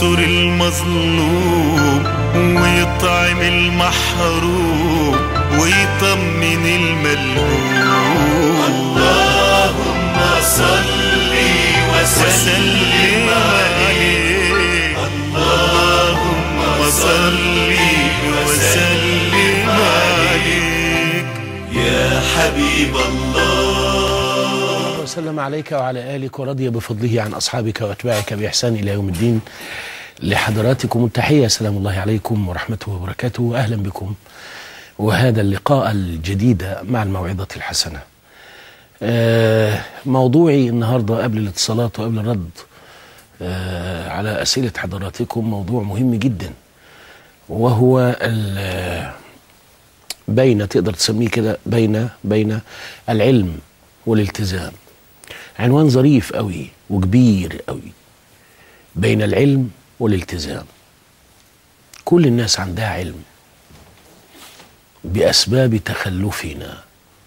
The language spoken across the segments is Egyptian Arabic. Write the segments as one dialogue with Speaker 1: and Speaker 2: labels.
Speaker 1: ينصر المظلوم ويطعم المحروم ويطمن الملهوم اللهم صل وسلم عليه اللهم صل وسلم عليك يا حبيب الله
Speaker 2: وسلم عليك وعلى آلك ورضي بفضله عن أصحابك وأتباعك بإحسان إلى يوم الدين لحضراتكم التحية سلام الله عليكم ورحمته وبركاته أهلا بكم وهذا اللقاء الجديد مع الموعظة الحسنة آه، موضوعي النهاردة قبل الاتصالات وقبل الرد آه، على أسئلة حضراتكم موضوع مهم جدا وهو ال- بين تقدر تسميه كده بين بين العلم والالتزام عنوان ظريف قوي وكبير قوي بين العلم والالتزام كل الناس عندها علم بأسباب تخلفنا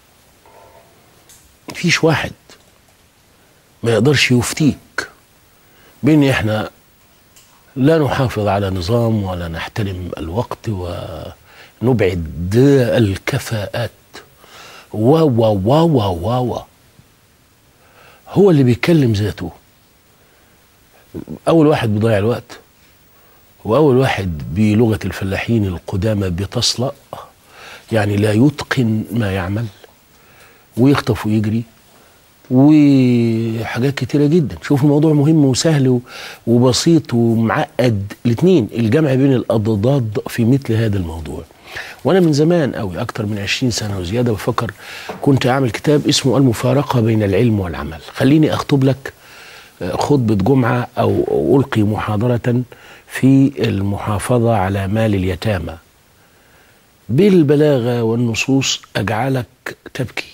Speaker 2: مفيش واحد ما يقدرش يفتيك بان احنا لا نحافظ على نظام ولا نحترم الوقت ونبعد الكفاءات و و و و و و هو اللي بيتكلم ذاته اول واحد بيضيع الوقت واول واحد بلغه الفلاحين القدامى بيتصلأ يعني لا يتقن ما يعمل ويخطف ويجري وحاجات كتيرة جدا شوف الموضوع مهم وسهل و- وبسيط ومعقد الاثنين الجمع بين الأضداد في مثل هذا الموضوع وانا من زمان قوي اكتر من 20 سنه وزياده بفكر كنت اعمل كتاب اسمه المفارقه بين العلم والعمل خليني اخطب لك آه، خطبه جمعه او القي محاضره في المحافظه على مال اليتامى بالبلاغه والنصوص اجعلك تبكي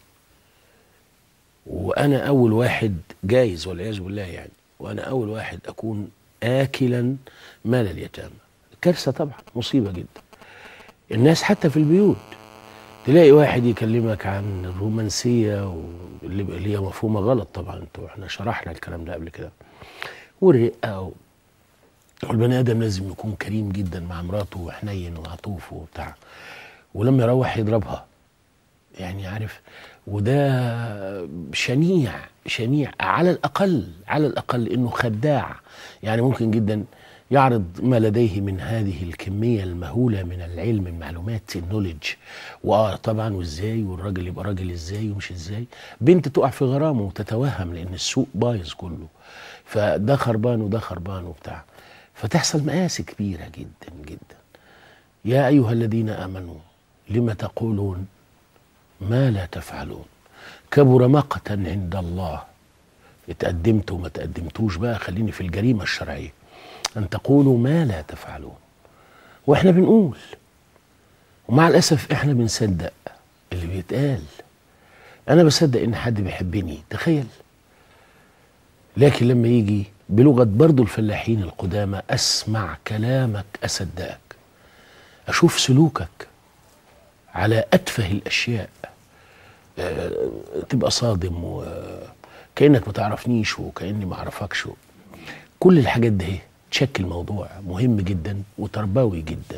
Speaker 2: وانا اول واحد جايز والعياذ بالله يعني وانا اول واحد اكون اكلا مال اليتامى كارثه طبعا مصيبه جدا الناس حتى في البيوت تلاقي واحد يكلمك عن الرومانسيه واللي اللي هي مفهومه غلط طبعا انتوا احنا شرحنا الكلام ده قبل كده والرقه و- والبني ادم لازم يكون كريم جدا مع مراته وحنين وعطوف وبتاع ولما يروح يضربها يعني عارف وده شنيع شنيع على الاقل على الاقل انه خداع يعني ممكن جدا يعرض ما لديه من هذه الكميه المهوله من العلم المعلومات النولج واه طبعا وازاي والراجل يبقى راجل ازاي ومش ازاي بنت تقع في غرامه وتتوهم لان السوق بايظ كله فده خربان وده خربان وبتاع فتحصل مآسي كبيره جدا جدا يا ايها الذين امنوا لم تقولون ما لا تفعلون كبر مقتا عند الله اتقدمت وما تقدمتوش بقى خليني في الجريمة الشرعية أن تقولوا ما لا تفعلون وإحنا بنقول ومع الأسف إحنا بنصدق اللي بيتقال أنا بصدق إن حد بيحبني تخيل لكن لما يجي بلغة برضو الفلاحين القدامى أسمع كلامك أصدقك أشوف سلوكك على أتفه الأشياء آه، تبقى صادم وكأنك ما تعرفنيش وكأني ما أعرفكش كل الحاجات دي تشكل موضوع مهم جدا وتربوي جدا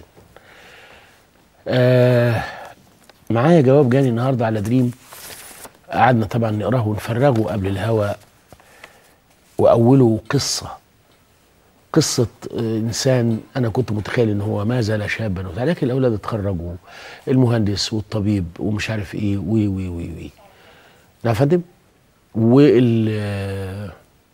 Speaker 2: آه معايا جواب جاني النهارده على دريم قعدنا طبعا نقراه ونفرغه قبل الهوا وأوله قصة قصة آه، إنسان أنا كنت متخيل إن هو ما زال شابا وبتاع، لكن الأولاد اتخرجوا المهندس والطبيب ومش عارف إيه وي وي وي وي نعم يا فندم وال آه،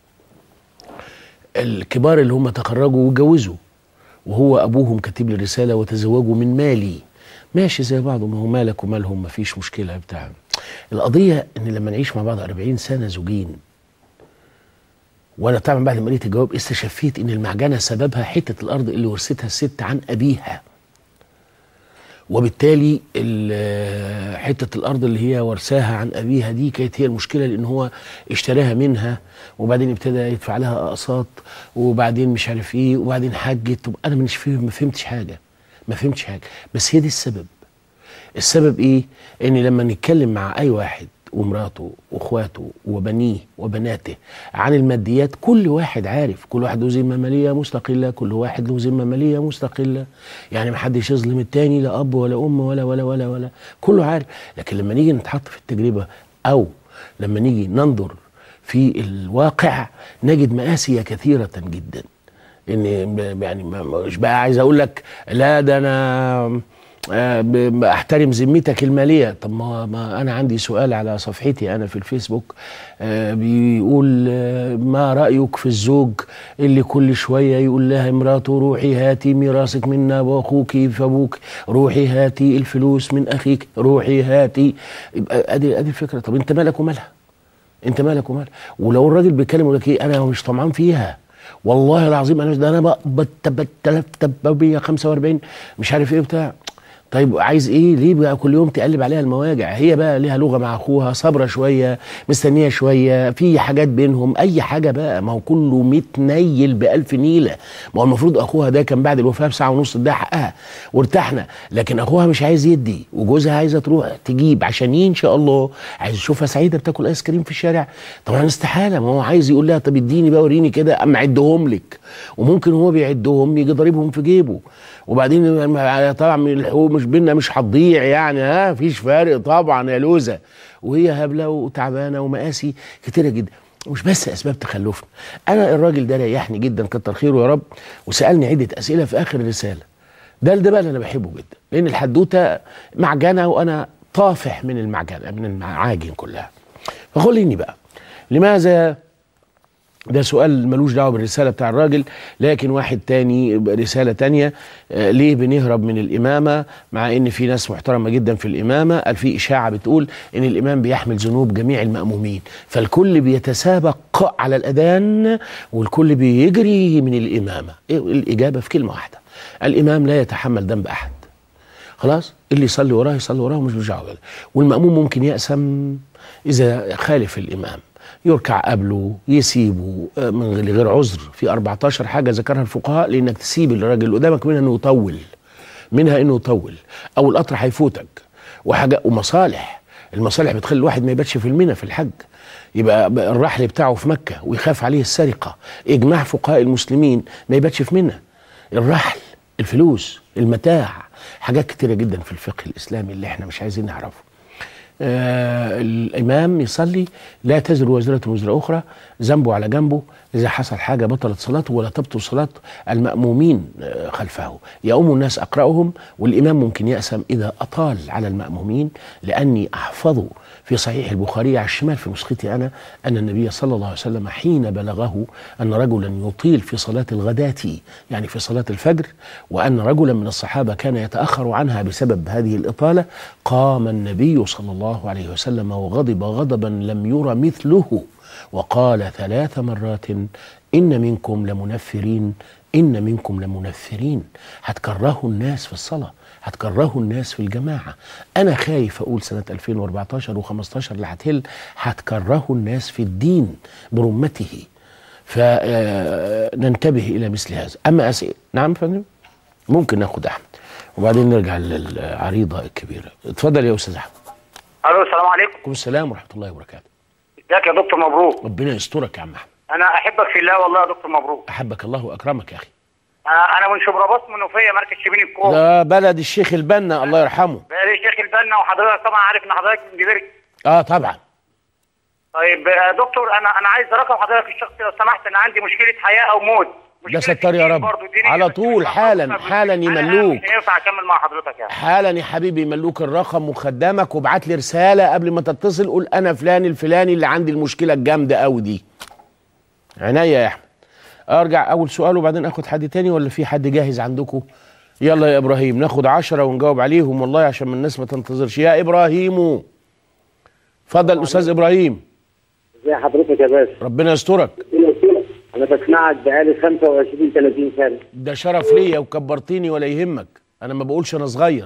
Speaker 2: الكبار اللي هم تخرجوا واتجوزوا وهو أبوهم كاتب لي رسالة وتزوجوا من مالي ماشي زي بعض ما هو مالك ومالهم مفيش مشكلة بتاع القضية إن لما نعيش مع بعض 40 سنة زوجين وانا طبعا بعد ما قريت الجواب استشفيت ان المعجنه سببها حته الارض اللي ورثتها الست عن ابيها وبالتالي ال- حته الارض اللي هي ورثاها عن ابيها دي كانت هي المشكله لان هو اشتراها منها وبعدين ابتدى يدفع لها اقساط وبعدين مش عارف ايه وبعدين حجت طب انا مش فاهم ما فهمتش حاجه ما فهمتش حاجه بس هي دي السبب السبب ايه ان لما نتكلم مع اي واحد ومراته واخواته وبنيه وبناته عن الماديات كل واحد عارف كل واحد له ذمه ماليه مستقله كل واحد له ذمه ماليه مستقله يعني ما حدش يظلم التاني لا اب ولا ام ولا ولا ولا ولا كله عارف لكن لما نيجي نتحط في التجربه او لما نيجي ننظر في الواقع نجد مآسي كثيرة جدا ان يعني ما- مش بقى عايز اقول لك لا ده انا آه، ب- احترم ذمتك الماليه طب ما, ما انا عندي سؤال على صفحتي انا في الفيسبوك آه، بيقول آه، ما رايك في الزوج اللي كل شويه يقول لها مراته روحي هاتي ميراثك منا واخوك في ابوك روحي هاتي الفلوس من اخيك روحي هاتي يبقى ادي ادي الفكره طب انت مالك ومالها انت مالك ومالها ولو الراجل بيتكلم يقول لك ايه انا مش طمعان فيها والله العظيم انا ده انا بقبض 3045 مش عارف ايه بتاع طيب عايز ايه ليه بقى كل يوم تقلب عليها المواجع هي بقى ليها لغه مع اخوها صابره شويه مستنيه شويه في حاجات بينهم اي حاجه بقى ما هو كله متنيل بألف نيله ما هو المفروض اخوها ده كان بعد الوفاه بساعه ونص اداها حقها وارتحنا لكن اخوها مش عايز يدي وجوزها عايزه تروح تجيب عشان إيه ان شاء الله عايز يشوفها سعيده بتاكل ايس كريم في الشارع طبعا استحاله ما هو عايز يقول لها طب اديني بقى وريني كده اما اعدهم لك وممكن هو بيعدهم يجي ضاربهم في جيبه وبعدين طبعا من الحقوق مش بينا مش هتضيع يعني ها فيش فارق طبعا يا لوزه وهي هبله وتعبانه ومقاسي كتيره جدا مش بس اسباب تخلفنا انا الراجل ده ريحني جدا كتر خيره يا رب وسالني عده اسئله في اخر الرساله ده ده بقى اللي انا بحبه جدا لان الحدوته معجنه وانا طافح من المعجنه من المعاجن كلها فخليني بقى لماذا ده سؤال ملوش دعوه بالرساله بتاع الراجل لكن واحد تاني رساله تانية آه ليه بنهرب من الامامه مع ان في ناس محترمه جدا في الامامه قال في اشاعه بتقول ان الامام بيحمل ذنوب جميع المامومين فالكل بيتسابق على الاذان والكل بيجري من الامامه إيه الاجابه في كلمه واحده الامام لا يتحمل ذنب احد خلاص اللي يصلي وراه يصلي وراه ومش بيرجعوا والماموم ممكن يأسم اذا خالف الامام يركع قبله يسيبه من غير عذر في 14 حاجه ذكرها الفقهاء لانك تسيب الراجل اللي قدامك منها انه يطول منها انه يطول او القطر هيفوتك وحاجه ومصالح المصالح بتخلي الواحد ما يباتش في المنى في الحج يبقى الرحل بتاعه في مكه ويخاف عليه السرقه اجماع فقهاء المسلمين ما يباتش في منى الرحل الفلوس المتاع حاجات كتيره جدا في الفقه الاسلامي اللي احنا مش عايزين نعرفه آه الامام يصلي لا تزر وزره وزر اخرى ذنبه على جنبه اذا حصل حاجه بطلت صلاته ولا تبطل صلاه المامومين آه خلفه يؤم الناس اقراهم والامام ممكن ياسم اذا اطال على المامومين لاني احفظ في صحيح البخاري على الشمال في نسختي انا ان النبي صلى الله عليه وسلم حين بلغه ان رجلا يطيل في صلاه الغداه يعني في صلاه الفجر وان رجلا من الصحابه كان يتاخر عنها بسبب هذه الاطاله قام النبي صلى الله عليه وسلم وغضب غضبا لم ير مثله وقال ثلاث مرات ان منكم لمنفرين ان منكم لمنفرين هتكرهوا الناس في الصلاه هتكرهوا الناس في الجماعة أنا خايف أقول سنة 2014 و15 اللي هتهل هتكرهوا الناس في الدين برمته فننتبه إلى مثل هذا أما أسئلة نعم فندم ممكن ناخد أحمد وبعدين نرجع للعريضة الكبيرة اتفضل يا أستاذ أحمد
Speaker 3: الو السلام عليكم
Speaker 2: عليكم السلام ورحمة الله وبركاته
Speaker 3: ازيك يا دكتور مبروك
Speaker 2: ربنا يسترك يا عم أحمد
Speaker 3: انا احبك في الله والله يا دكتور مبروك
Speaker 2: أحبك الله وأكرمك يا أخي
Speaker 3: انا انا من شبرا بص منوفيه مركز شبين الكوم
Speaker 2: ده بلد الشيخ البنا الله يرحمه
Speaker 3: بقالي شيخ البنا وحضرتك طبعا عارف ان حضرتك من جبير
Speaker 2: اه طبعا
Speaker 3: طيب يا دكتور انا انا عايز رقم حضرتك الشخصي لو سمحت انا عندي مشكله حياه او موت
Speaker 2: ده
Speaker 3: مشكلة
Speaker 2: ستار يا
Speaker 3: الدين
Speaker 2: رب.
Speaker 3: برضو دينية،
Speaker 2: على
Speaker 3: بس
Speaker 2: طول
Speaker 3: مش
Speaker 2: حالا-
Speaker 3: معروفة.
Speaker 2: حالا
Speaker 3: أنا-
Speaker 2: يملوك.
Speaker 3: أنا مش هينفع اكمل مع حضرتك يعني
Speaker 2: حالا يا حبيبي يملوك الرقم وخدامك وابعت لي رساله قبل ما تتصل قول انا فلان الفلاني اللي عندي المشكله الجامده قوي دي عينيا يا احمد ارجع اول سؤال وبعدين اخد حد تاني ولا في حد جاهز عندكم يلا يا ابراهيم ناخد عشرة ونجاوب عليهم والله عشان من الناس ما تنتظرش يا ابراهيم اتفضل استاذ ابراهيم
Speaker 4: ازي حضرتك يا باشا
Speaker 2: ربنا يسترك
Speaker 4: انا بسمعك بقالي 25 30 سنه
Speaker 2: ده شرف ليا وكبرتني ولا يهمك انا ما بقولش انا صغير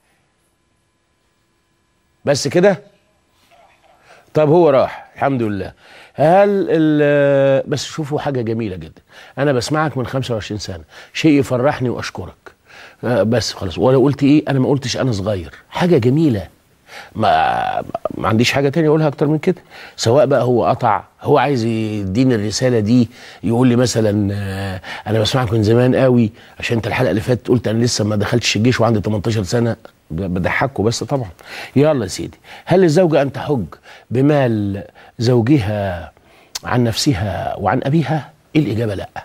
Speaker 2: بس كده طب هو راح الحمد لله هل ال- بس شوفوا حاجه جميله جدا انا بسمعك من 25 سنه شيء يفرحني واشكرك آه، بس خلاص ولا قلت ايه انا ما قلتش انا صغير حاجه جميله ما ما عنديش حاجه تانية اقولها اكتر من كده سواء بقى هو قطع هو عايز يديني الرساله دي يقول لي مثلا آه، انا بسمعك من زمان قوي عشان انت الحلقه اللي فاتت قلت انا لسه ما دخلتش الجيش وعندي 18 سنه ب- بضحكوا بس طبعا يلا يا سيدي هل للزوجه ان تحج بمال زوجها عن نفسها وعن ابيها الاجابه لا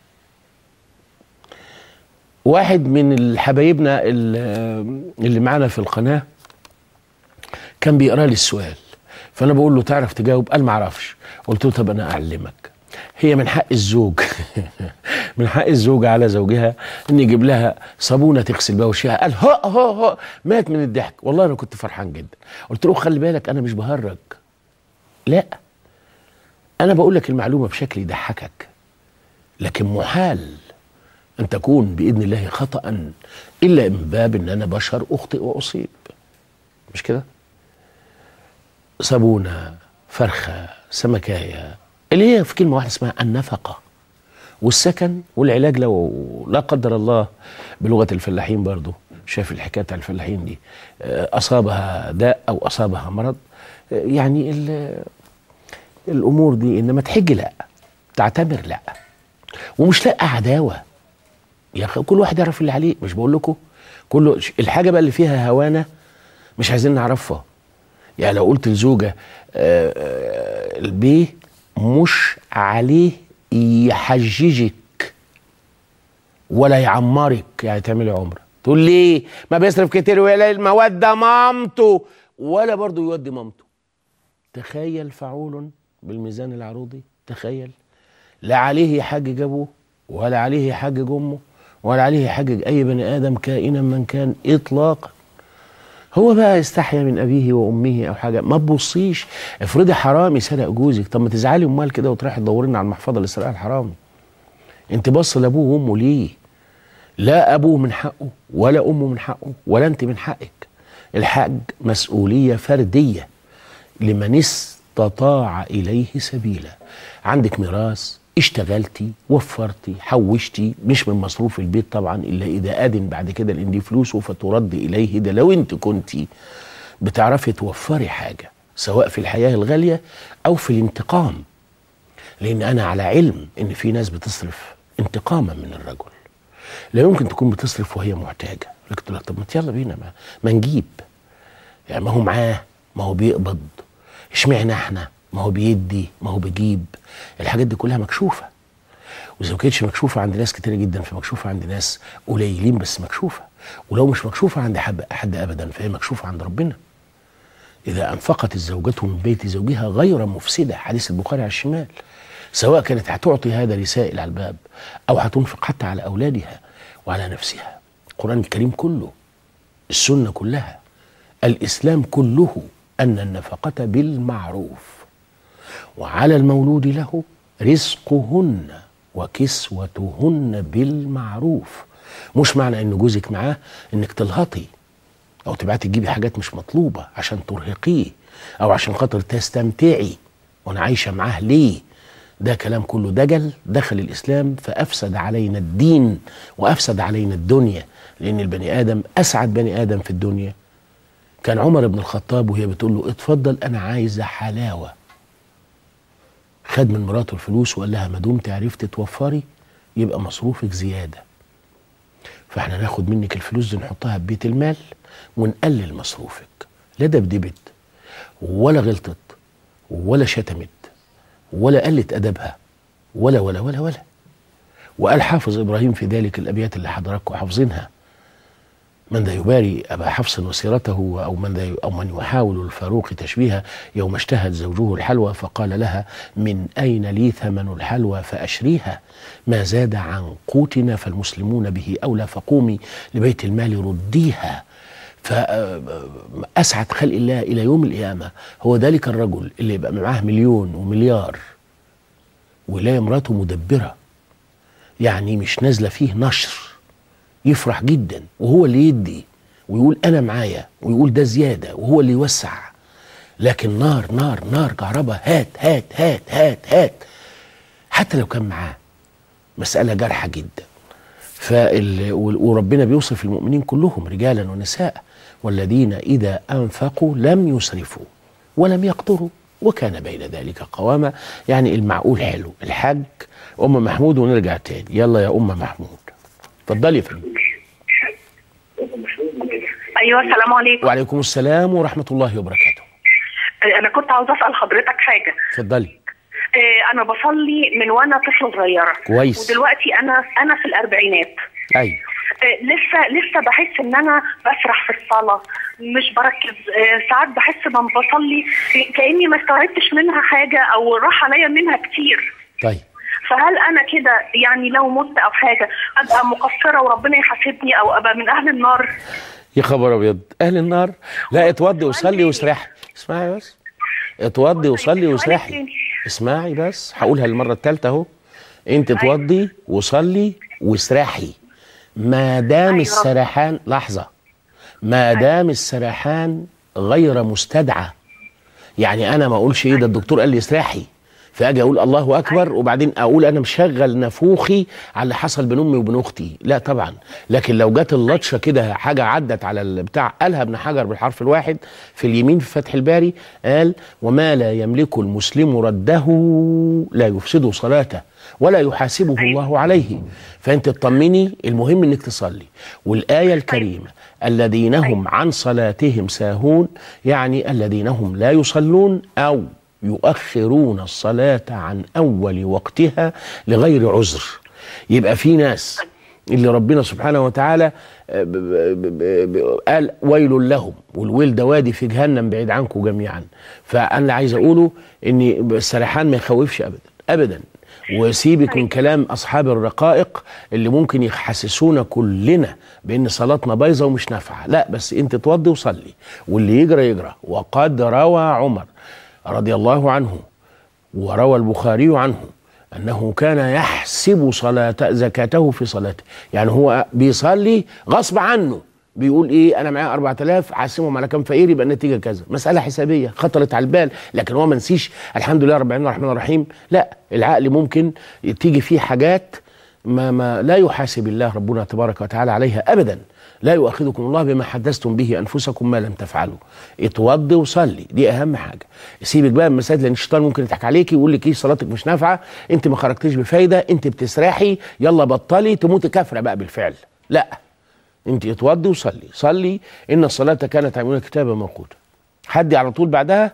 Speaker 2: واحد من حبايبنا اللي اللي معانا في القناه كان بيقرا لي السؤال فانا بقول له تعرف تجاوب قال ما اعرفش قلت له طب انا اعلمك هي من حق الزوج من حق الزوجة على زوجها ان يجيب لها صابونه تغسل بها وشها قال هو هو هو مات من الضحك والله انا كنت فرحان جدا قلت له خلي بالك انا مش بهرج لا انا بقول لك المعلومه بشكل يضحكك لكن محال ان تكون باذن الله خطا الا من باب ان انا بشر اخطئ واصيب مش كده صابونه فرخه سمكايه اللي هي في كلمه واحده اسمها النفقه والسكن والعلاج لو لا قدر الله بلغه الفلاحين برضو شايف الحكايه بتاع الفلاحين دي آه، اصابها داء او اصابها مرض آه، يعني ال- الامور دي انما تحج لا تعتبر لا ومش لا عداوه يا اخي كل واحد يعرف اللي عليه مش بقول لكم كله الحاجه بقى اللي فيها هوانه مش عايزين نعرفها يعني لو قلت لزوجه آه، آه، البيه مش عليه يحججك ولا يعمرك يعني تعملي عمره تقول ليه ما بيصرف كتير ولا المواد ده مامته ولا برضه يودي مامته تخيل فعول بالميزان العروضي تخيل لا عليه يحجج ابوه ولا عليه يحجج امه ولا عليه يحجج اي بني ادم كائنا من كان اطلاقا هو بقى يستحيا من ابيه وامه او حاجه ما تبصيش افرضي حرامي سرق جوزك طب ما تزعلي امال كده وتروحي تدوري لنا على المحفظه اللي سرقها الحرامي انت بص لابوه وامه ليه لا ابوه من حقه ولا امه من حقه ولا انت من حقك الحج مسؤوليه فرديه لمن استطاع اليه سبيلا عندك ميراث اشتغلتي وفرتي حوشتي مش من مصروف البيت طبعا الا اذا اذن بعد كده لان دي فلوسه فترد اليه ده لو انت كنتي بتعرفي توفري حاجه سواء في الحياه الغاليه او في الانتقام لان انا على علم ان في ناس بتصرف انتقاما من الرجل لا يمكن تكون بتصرف وهي محتاجه لكن تقول لك طب ما يلا بينا ما, ما نجيب يعني ما هو معاه ما هو بيقبض اشمعنى احنا ما هو بيدي ما هو بيجيب الحاجات دي كلها مكشوفه واذا ما كانتش مكشوفه عند ناس كتير جدا فمكشوفه عند ناس قليلين بس مكشوفه ولو مش مكشوفه عند حد, حد ابدا فهي مكشوفه عند ربنا اذا انفقت الزوجة من بيت زوجها غير مفسده حديث البخاري على الشمال سواء كانت هتعطي هذا لسائل على الباب او هتنفق حتى على اولادها وعلى نفسها القران الكريم كله السنه كلها الاسلام كله ان النفقه بالمعروف وعلى المولود له رزقهن وكسوتهن بالمعروف مش معنى ان جوزك معاه انك تلهطي او تبعتي تجيبي حاجات مش مطلوبه عشان ترهقيه او عشان خاطر تستمتعي وانا عايشه معاه ليه ده كلام كله دجل دخل الاسلام فافسد علينا الدين وافسد علينا الدنيا لان البني ادم اسعد بني ادم في الدنيا كان عمر بن الخطاب وهي بتقول له اتفضل انا عايزه حلاوه خد من مراته الفلوس وقال لها ما دمت عرفت توفري يبقى مصروفك زياده فاحنا ناخد منك الفلوس دي نحطها في بيت المال ونقلل مصروفك لا دبدبت ولا غلطت ولا شتمت ولا قلت ادبها ولا ولا ولا ولا وقال حافظ ابراهيم في ذلك الابيات اللي حضراتكم حافظينها من ذا يباري ابا حفص وسيرته او من ذا او من يحاول الفاروق تشبيها يوم اشتهت زوجه الحلوى فقال لها من اين لي ثمن الحلوى فاشريها ما زاد عن قوتنا فالمسلمون به اولى فقومي لبيت المال رديها فأسعد خلق الله إلى يوم القيامة هو ذلك الرجل اللي يبقى معاه مليون ومليار ويلاقي مراته مدبرة يعني مش نازلة فيه نشر يفرح جدا وهو اللي يدي ويقول أنا معايا ويقول ده زيادة وهو اللي يوسع لكن نار نار نار كهرباء هات هات هات هات هات حتى لو كان معاه مسألة جارحة جدا فال... وربنا بيوصف المؤمنين كلهم رجالا ونساء والذين إذا أنفقوا لم يسرفوا ولم يقتروا وكان بين ذلك قواما يعني المعقول حلو الحاج أم محمود ونرجع تاني يلا يا أم محمود اتفضلي يا فندم
Speaker 5: ايوه السلام عليكم
Speaker 2: وعليكم السلام ورحمة الله وبركاته
Speaker 5: انا كنت عاوزه اسال حضرتك حاجه
Speaker 2: اتفضلي
Speaker 5: آه، انا بصلي من وانا طفله صغيره
Speaker 2: كويس.
Speaker 5: ودلوقتي انا انا في الاربعينات
Speaker 2: أيوه
Speaker 5: آه، لسه لسه بحس ان انا بسرح في الصلاه مش بركز آه، ساعات بحس لما بصلي كاني ما استوعبتش منها حاجه او راح عليا منها كتير
Speaker 2: طيب
Speaker 5: فهل انا كده يعني لو مت او حاجه ابقى مقصره وربنا يحاسبني او ابقى من اهل النار
Speaker 2: يا خبر ابيض اهل النار لا اتوضي وصلي واسرحي اسمعي بس اتوضي وصلي
Speaker 5: السؤال
Speaker 2: واسرحي
Speaker 5: التاني.
Speaker 2: اسمعي بس هقولها المره الثالثه اهو انت اتوضي وصلي واسرحي ما دام
Speaker 5: أيوة.
Speaker 2: السرحان لحظه ما دام السرحان غير مستدعى يعني انا ما اقولش ايه ده الدكتور قال لي اسرحي فاجي اقول الله اكبر وبعدين اقول انا مشغل نافوخي على اللي حصل بين امي وبين اختي لا طبعا لكن لو جت اللطشه كده حاجه عدت على البتاع قالها ابن حجر بالحرف الواحد في اليمين في فتح الباري قال وما لا يملك المسلم رده لا يفسد صلاته ولا يحاسبه الله عليه فانت تطمني المهم انك تصلي والايه الكريمه الذين هم عن صلاتهم ساهون يعني الذين هم لا يصلون او يؤخرون الصلاه عن اول وقتها لغير عذر يبقى في ناس اللي ربنا سبحانه وتعالى آه، ب- ب- ب- ب- قال ويل لهم والويل ده وادي في جهنم بعيد عنكم جميعا فانا اللي عايز اقوله ان السرحان ما يخوفش ابدا ابدا وسيبك من كلام اصحاب الرقائق اللي ممكن يحسسونا كلنا بان صلاتنا بايظه ومش نافعه لا بس انت توضي وصلي واللي يجرى يجرى وقد روى عمر رضي الله عنه وروى البخاري عنه انه كان يحسب صلاه زكاته في صلاته يعني هو بيصلي غصب عنه بيقول ايه انا معايا 4000 هقسمهم على كام فقير يبقى النتيجه كذا مساله حسابيه خطرت على البال لكن هو ما نسيش الحمد لله رب العالمين الرحمن الرحيم لا العقل ممكن تيجي فيه حاجات ما, ما لا يحاسب الله ربنا تبارك وتعالى عليها ابدا لا يؤاخذكم الله بما حدثتم به انفسكم ما لم تفعلوا اتوضي وصلي دي اهم حاجه سيبك بقى من المسائل لان الشيطان ممكن يضحك عليكي ويقول لك ايه صلاتك مش نافعه انت ما خرجتيش بفايده انت بتسرحي يلا بطلي تموتي كافره بقى بالفعل لا انت اتوضي وصلي صلي ان الصلاه كانت عملنا كتابا موقوتا حد على طول بعدها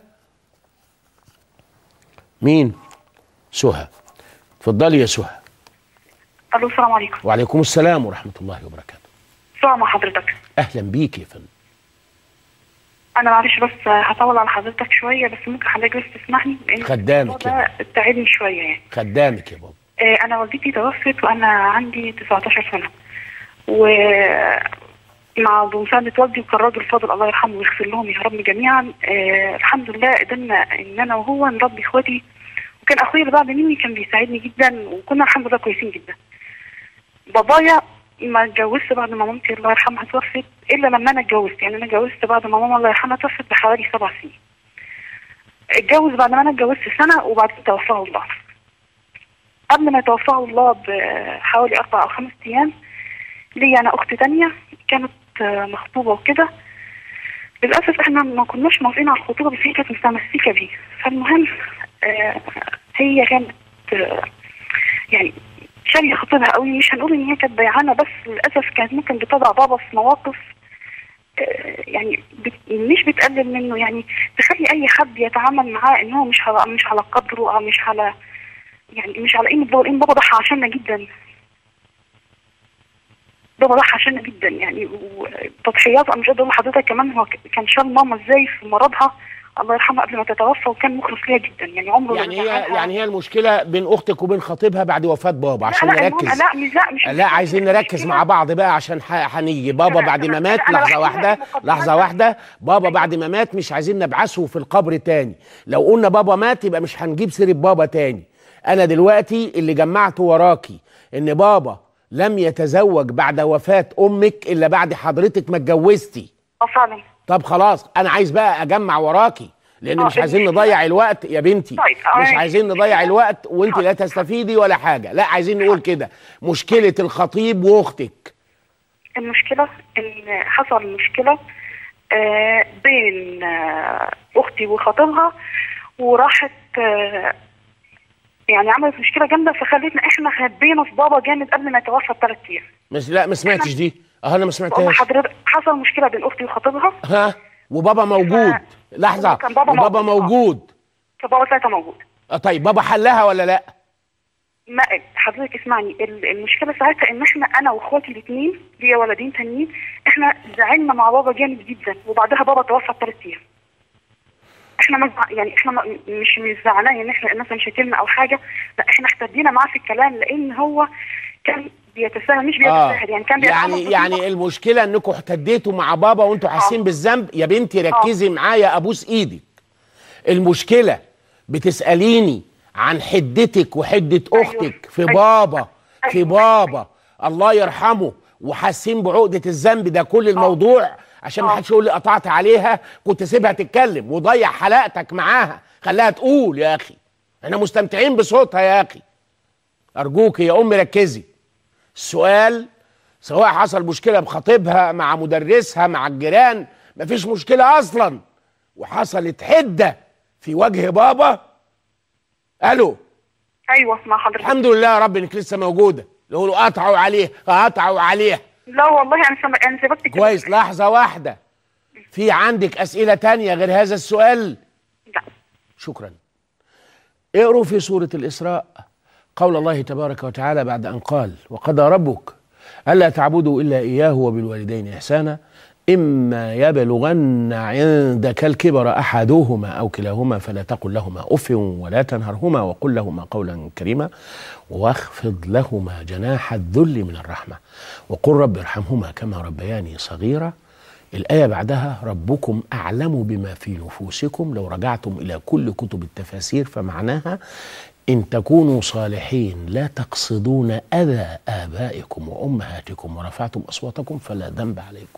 Speaker 2: مين سهى اتفضلي يا سهى
Speaker 5: الو السلام عليكم
Speaker 2: وعليكم السلام ورحمه الله وبركاته
Speaker 5: سلام مع حضرتك
Speaker 2: اهلا بيك يا فندم
Speaker 5: انا معلش بس هطول على حضرتك شويه بس ممكن حضرتك بس تسمعني لان
Speaker 2: خدامك
Speaker 5: الموضوع ده تعبني شويه يعني
Speaker 2: خدامك يا بابا
Speaker 5: آه، انا والدتي توفت وانا عندي 19 سنه و مع بمساعدة والدي وكان راجل فاضل الله يرحمه ويغفر لهم يا رب جميعا آه الحمد لله قدرنا ان انا وهو نربي اخواتي وكان اخويا اللي بعد مني كان بيساعدني جدا وكنا الحمد لله كويسين جدا بابايا ما اتجوزت بعد ما مامتي الله يرحمها توفت الا لما انا اتجوزت يعني انا اتجوزت بعد ما ماما الله يرحمها توفت بحوالي سبع سنين اتجوز بعد ما انا اتجوزت سنه وبعدين توفاه الله قبل ما يتوفاه الله بحوالي أربع أو خمس أيام ليا أنا أخت تانية كانت آه، مخطوبة وكده للأسف إحنا ما كناش موافقين على الخطوبة بس هي كانت مستمسكة بيه فالمهم آه، هي كانت آه، يعني شارية خطيبها قوي مش هنقول إن هي كانت بيعانة بس للأسف كانت ممكن بتضع بابا في مواقف آه، يعني بت مش بتقلل منه يعني تخلي أي حد يتعامل معاه إن هو مش على مش على قدره أو مش على يعني مش على قيمة بابا لأن بابا ضحى عشاننا جدا بابا ضحى عشاننا جدا يعني وتضحيات أنا مش قادرة أقول لحضرتك كمان هو ك- كان شال ماما إزاي في مرضها الله يرحمها قبل ما تتوفى وكان مخلص ليها جدا يعني عمره
Speaker 2: يعني
Speaker 5: ما
Speaker 2: هي
Speaker 5: زعلها.
Speaker 2: يعني هي المشكله بين اختك وبين خطيبها بعد وفاه بابا عشان
Speaker 5: لا لا
Speaker 2: نركز
Speaker 5: المهم- لا مش لا مش
Speaker 2: لا عايزين نركز مع بعض بقى عشان ح- هنيجي بابا
Speaker 5: لا،
Speaker 2: بعد
Speaker 5: لا،
Speaker 2: ما
Speaker 5: لا،
Speaker 2: مات
Speaker 5: أنا
Speaker 2: لحظه
Speaker 5: بحكي
Speaker 2: واحده
Speaker 5: لك المقدمات
Speaker 2: لحظه
Speaker 5: بس.
Speaker 2: واحده بابا بعد ما مات مش عايزين نبعثه في القبر تاني لو قلنا بابا مات يبقى مش هنجيب سيره بابا تاني انا دلوقتي اللي جمعته وراكي ان بابا لم يتزوج بعد وفاه امك الا بعد حضرتك ما اتجوزتي
Speaker 5: اه فعلا
Speaker 2: طب خلاص انا عايز بقى اجمع وراكي لان
Speaker 5: آه،
Speaker 2: مش عايزين
Speaker 5: المشكلة-
Speaker 2: نضيع الوقت يا بنتي
Speaker 5: طيب،
Speaker 2: مش
Speaker 5: آه،
Speaker 2: عايزين نضيع الوقت وانت لا تستفيدي ولا حاجه لا عايزين نقول كده مشكله الخطيب واختك
Speaker 5: المشكلة إن حصل مشكلة آه بين آه اختي وخطيبها وراحت آه يعني عملت مشكله جامده فخلتنا احنا خبينا في بابا جامد قبل ما يتوفى بثلاث ايام
Speaker 2: مش لا ما سمعتش دي اه انا ما
Speaker 5: بقول
Speaker 2: سمعتهاش
Speaker 5: حضرتك حصل مشكله بين اختي وخطيبها
Speaker 2: ها وبابا موجود
Speaker 5: ف-
Speaker 2: لحظه
Speaker 5: كان بابا
Speaker 2: وبابا
Speaker 5: موجود.
Speaker 2: موجود
Speaker 5: فبابا ساعتها موجود
Speaker 2: آه طيب بابا حلها ولا لا
Speaker 5: ما حضرتك اسمعني ال- المشكله ساعتها ان احنا انا واخواتي الاثنين ليا ولدين تانيين احنا زعلنا مع بابا جامد جدا وبعدها بابا توفى بثلاث ايام احنا ما زع- يعني احنا ما- مش مش زعلانين ان احنا مثلا شتمنا او حاجه لا احنا احتدينا معاه في الكلام لان هو كان بيتساهل مش بيتساهل يعني كان بيتعامل
Speaker 2: يعني
Speaker 5: بطريقة-
Speaker 2: يعني المشكله انكم احتديتوا مع بابا وانتوا حاسين بالذنب يا بنتي ركزي معايا ابوس ايدك المشكله بتساليني عن حدتك وحده
Speaker 5: أيوة.
Speaker 2: اختك في
Speaker 5: أيوة.
Speaker 2: بابا في
Speaker 5: أيوة.
Speaker 2: بابا الله يرحمه وحاسين بعقده الذنب ده كل الموضوع عشان ما
Speaker 5: آه.
Speaker 2: حدش يقول لي قطعت عليها كنت سيبها تتكلم وضيع حلقتك معاها خليها تقول يا اخي احنا مستمتعين بصوتها يا اخي ارجوك يا امي ركزي السؤال سواء حصل مشكله بخطيبها مع مدرسها مع الجيران مفيش مشكله اصلا وحصلت حده في وجه بابا الو
Speaker 5: ايوه مع حضرتك
Speaker 2: الحمد لله يا رب انك لسه موجوده يقولوا قطعوا عليه قطعوا عليه
Speaker 5: لا والله انا سم... انا سيبت كده.
Speaker 2: كويس لحظه واحده في عندك اسئله تانية غير هذا السؤال
Speaker 5: لا
Speaker 2: شكرا اقروا في سورة الإسراء قول الله تبارك وتعالى بعد أن قال وقضى ربك ألا تعبدوا إلا إياه وبالوالدين إحسانا إما يبلغن عندك الكبر أحدهما أو كلاهما فلا تقل لهما أف ولا تنهرهما وقل لهما قولا كريما واخفض لهما جناح الذل من الرحمة وقل رب ارحمهما كما ربياني صغيرا الآية بعدها ربكم أعلم بما في نفوسكم لو رجعتم إلى كل كتب التفاسير فمعناها إن تكونوا صالحين لا تقصدون أذى آبائكم وأمهاتكم ورفعتم أصواتكم فلا ذنب عليكم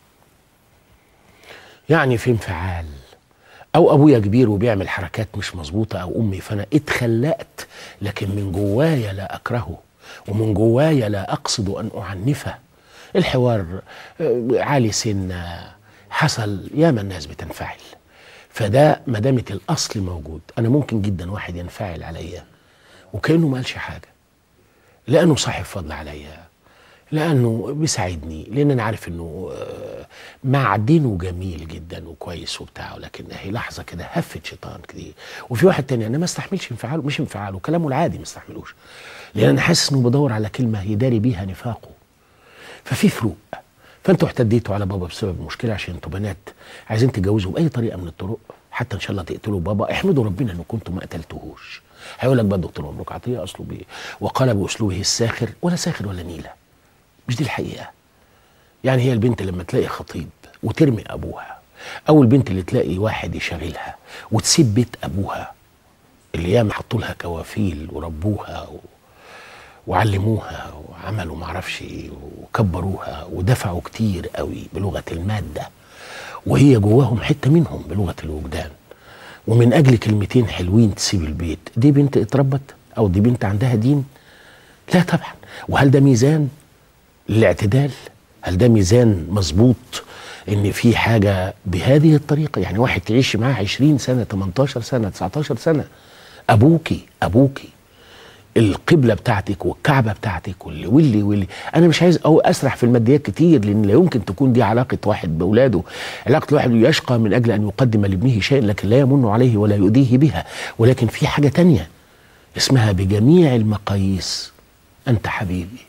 Speaker 2: يعني في انفعال او ابويا كبير وبيعمل حركات مش مظبوطه او امي فانا اتخلقت لكن من جوايا لا اكرهه ومن جوايا لا اقصد ان اعنفه الحوار آه، عالي سنه حصل ياما الناس بتنفعل فده ما دامت الاصل موجود انا ممكن جدا واحد ينفعل عليا وكانه ما قالش حاجه لانه صاحب فضل عليا لانه بيساعدني لان انا عارف انه آه، معدنه جميل جدا وكويس وبتاع لكن هي لحظه كده هفت شيطان كده وفي واحد تاني انا ما استحملش انفعاله مش انفعاله كلامه العادي ما استحملوش لان انا حاسس انه بدور على كلمه يداري بيها نفاقه ففي فروق فانتوا احتديتوا على بابا بسبب المشكله عشان انتوا بنات عايزين تتجوزوا باي طريقه من الطرق حتى ان شاء الله تقتلوا بابا احمدوا ربنا ان كنتم ما قتلتوهوش هيقول لك بقى الدكتور مبروك عطيه اصله بيه وقال باسلوبه الساخر ولا ساخر ولا نيله مش دي الحقيقه يعني هي البنت لما تلاقي خطيب وترمي ابوها او البنت اللي تلاقي واحد يشغلها وتسيب بيت ابوها اللي ياما حطوا لها كوافيل وربوها و... وعلموها وعملوا معرفش ايه وكبروها ودفعوا كتير قوي بلغه الماده وهي جواهم حته منهم بلغه الوجدان ومن اجل كلمتين حلوين تسيب البيت دي بنت اتربت او دي بنت عندها دين لا طبعا وهل ده ميزان للاعتدال هل ده ميزان مظبوط ان في حاجه بهذه الطريقه يعني واحد تعيش معاه 20 سنه 18 سنه 19 سنه ابوكي ابوكي القبله بتاعتك والكعبه بتاعتك واللي واللي واللي انا مش عايز او اسرح في الماديات كتير لان لا يمكن تكون دي علاقه واحد باولاده علاقه الواحد يشقى من اجل ان يقدم لابنه شيء لكن لا يمن عليه ولا يؤذيه بها ولكن في حاجه تانية اسمها بجميع المقاييس انت حبيبي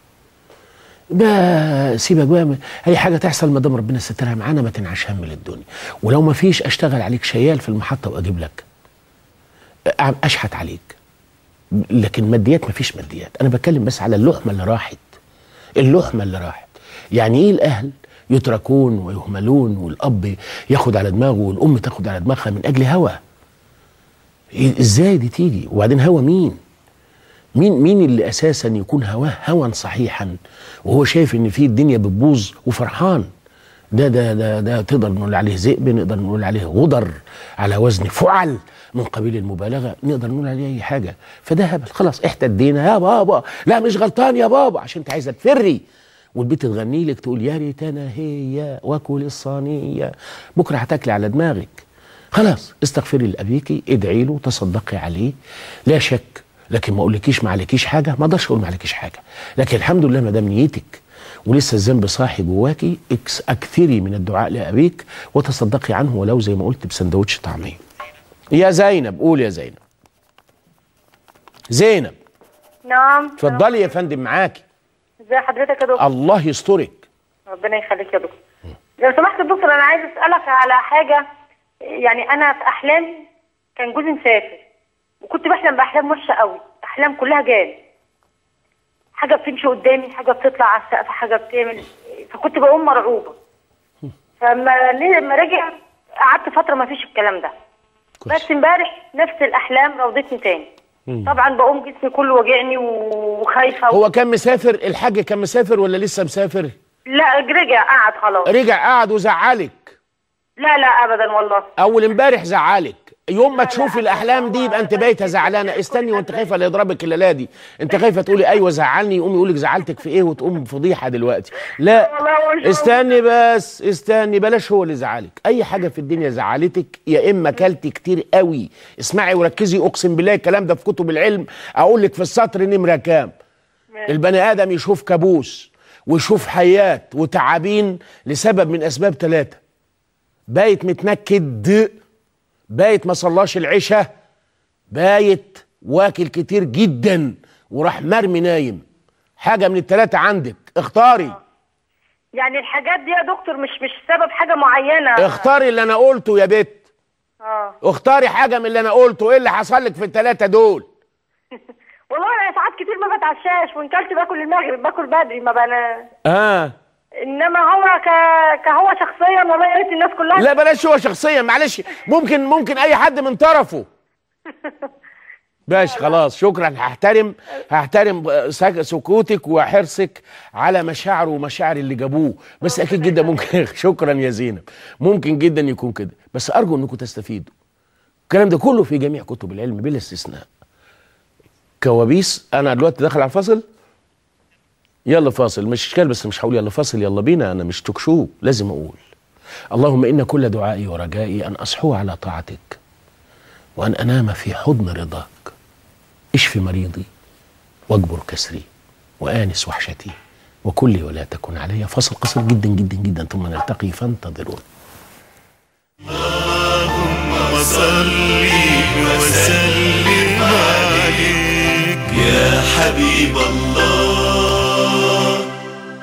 Speaker 2: بقى سيبك بقى من اي حاجه تحصل ما دام ربنا سترها معانا ما تنعش هم للدنيا ولو ما فيش اشتغل عليك شيال في المحطه واجيب لك أ- اشحت عليك لكن ماديات ما فيش ماديات انا بتكلم بس على اللحمه اللي راحت اللحمه اللي راحت يعني ايه الاهل يتركون ويهملون والاب ياخد على دماغه والام تاخد على دماغها من اجل هوى إيه- ازاي دي تيجي وبعدين هوى مين مين مين اللي اساسا يكون هواه هوى صحيحا وهو شايف ان في الدنيا بتبوظ وفرحان ده ده ده ده تقدر نقول عليه ذئب نقدر نقول عليه غدر على وزن فعل من قبيل المبالغه نقدر نقول عليه اي حاجه فده هبل خلاص احتدينا يا بابا لا مش غلطان يا بابا عشان انت عايزه تفري والبنت تغني لك تقول يا ريتنا هي وكل الصينيه بكره هتاكلي على دماغك خلاص استغفري لابيكي ادعي له تصدقي عليه لا شك لكن ما اقولكيش ما عليكيش حاجه ما اقدرش اقول ما عليكيش حاجه لكن الحمد لله ما دام نيتك ولسه الذنب صاحي جواكي اكس- اكثري من الدعاء لابيك وتصدقي عنه ولو زي ما قلت بسندوتش طعميه يا زينب قول يا زينب زينب
Speaker 6: نعم
Speaker 2: اتفضلي يا فندم معاكي
Speaker 6: ازي حضرتك يا دكتور
Speaker 2: الله يسترك
Speaker 6: ربنا يخليك يا دكتور لو سمحت يا دكتور انا عايز اسالك على حاجه يعني انا في احلامي كان جوزي مسافر وكنت بحلم باحلام وحشه قوي احلام كلها جان حاجه بتمشي قدامي حاجه بتطلع على السقف حاجه بتعمل فكنت بقوم مرعوبه فلما لما رجع قعدت فتره ما فيش الكلام ده بس امبارح نفس الاحلام راودتني تاني طبعا بقوم جسمي كله واجعني وخايفه
Speaker 2: هو كان مسافر الحاج كان مسافر ولا لسه مسافر
Speaker 6: لا رجع قعد خلاص
Speaker 2: رجع قعد وزعلك
Speaker 6: لا لا ابدا والله
Speaker 2: اول امبارح زعلك يوم ما تشوفي الاحلام دي يبقى انت بايته زعلانه استني وانت خايفه لا يضربك الليله دي انت خايفه تقولي ايوه زعلني يقوم يقول لك زعلتك في ايه وتقوم فضيحه دلوقتي لا
Speaker 6: والله مش
Speaker 2: استني بس استني بلاش هو اللي زعلك اي حاجه في الدنيا زعلتك يا اما كلتي كتير قوي اسمعي وركزي اقسم بالله الكلام ده في كتب العلم اقول لك في السطر نمره كام البني ادم يشوف كابوس ويشوف حيات وتعابين لسبب من اسباب ثلاثه بايت متنكد بايت ما صلاش العشاء بايت واكل كتير جدا وراح مرمي نايم حاجه من الثلاثه عندك اختاري
Speaker 6: يعني الحاجات دي يا دكتور مش مش سبب حاجه معينه
Speaker 2: اختاري اللي انا قلته يا بت
Speaker 6: اه
Speaker 2: اختاري حاجه من اللي انا قلته ايه اللي حصل لك في الثلاثه دول
Speaker 6: والله انا ساعات كتير ما بتعشاش وان كلت باكل المغرب باكل بدري ما بنا
Speaker 2: اه
Speaker 6: انما هو ك... كهو شخصيا والله يا ريت الناس كلها
Speaker 2: لا بلاش هو شخصيا معلش ممكن ممكن اي حد من طرفه باش خلاص شكرا هحترم هحترم سك- سكوتك وحرصك على مشاعره ومشاعر اللي جابوه بس اكيد جدا ممكن شكرا يا زينب ممكن جدا يكون كده بس ارجو انكم تستفيدوا الكلام ده كله في جميع كتب العلم بلا استثناء كوابيس انا دلوقتي داخل على الفاصل يلا فاصل مش اشكال بس مش هقول يلا فاصل يلا بينا انا مش توك شو لازم اقول اللهم ان كل دعائي ورجائي ان اصحو على طاعتك وان انام في حضن رضاك اشف مريضي واجبر كسري وانس وحشتي وكلي ولا تكن علي فاصل قصير جدا جدا جدا ثم نلتقي فانتظرون
Speaker 1: وصلي وسلم عليك يا حبيب الله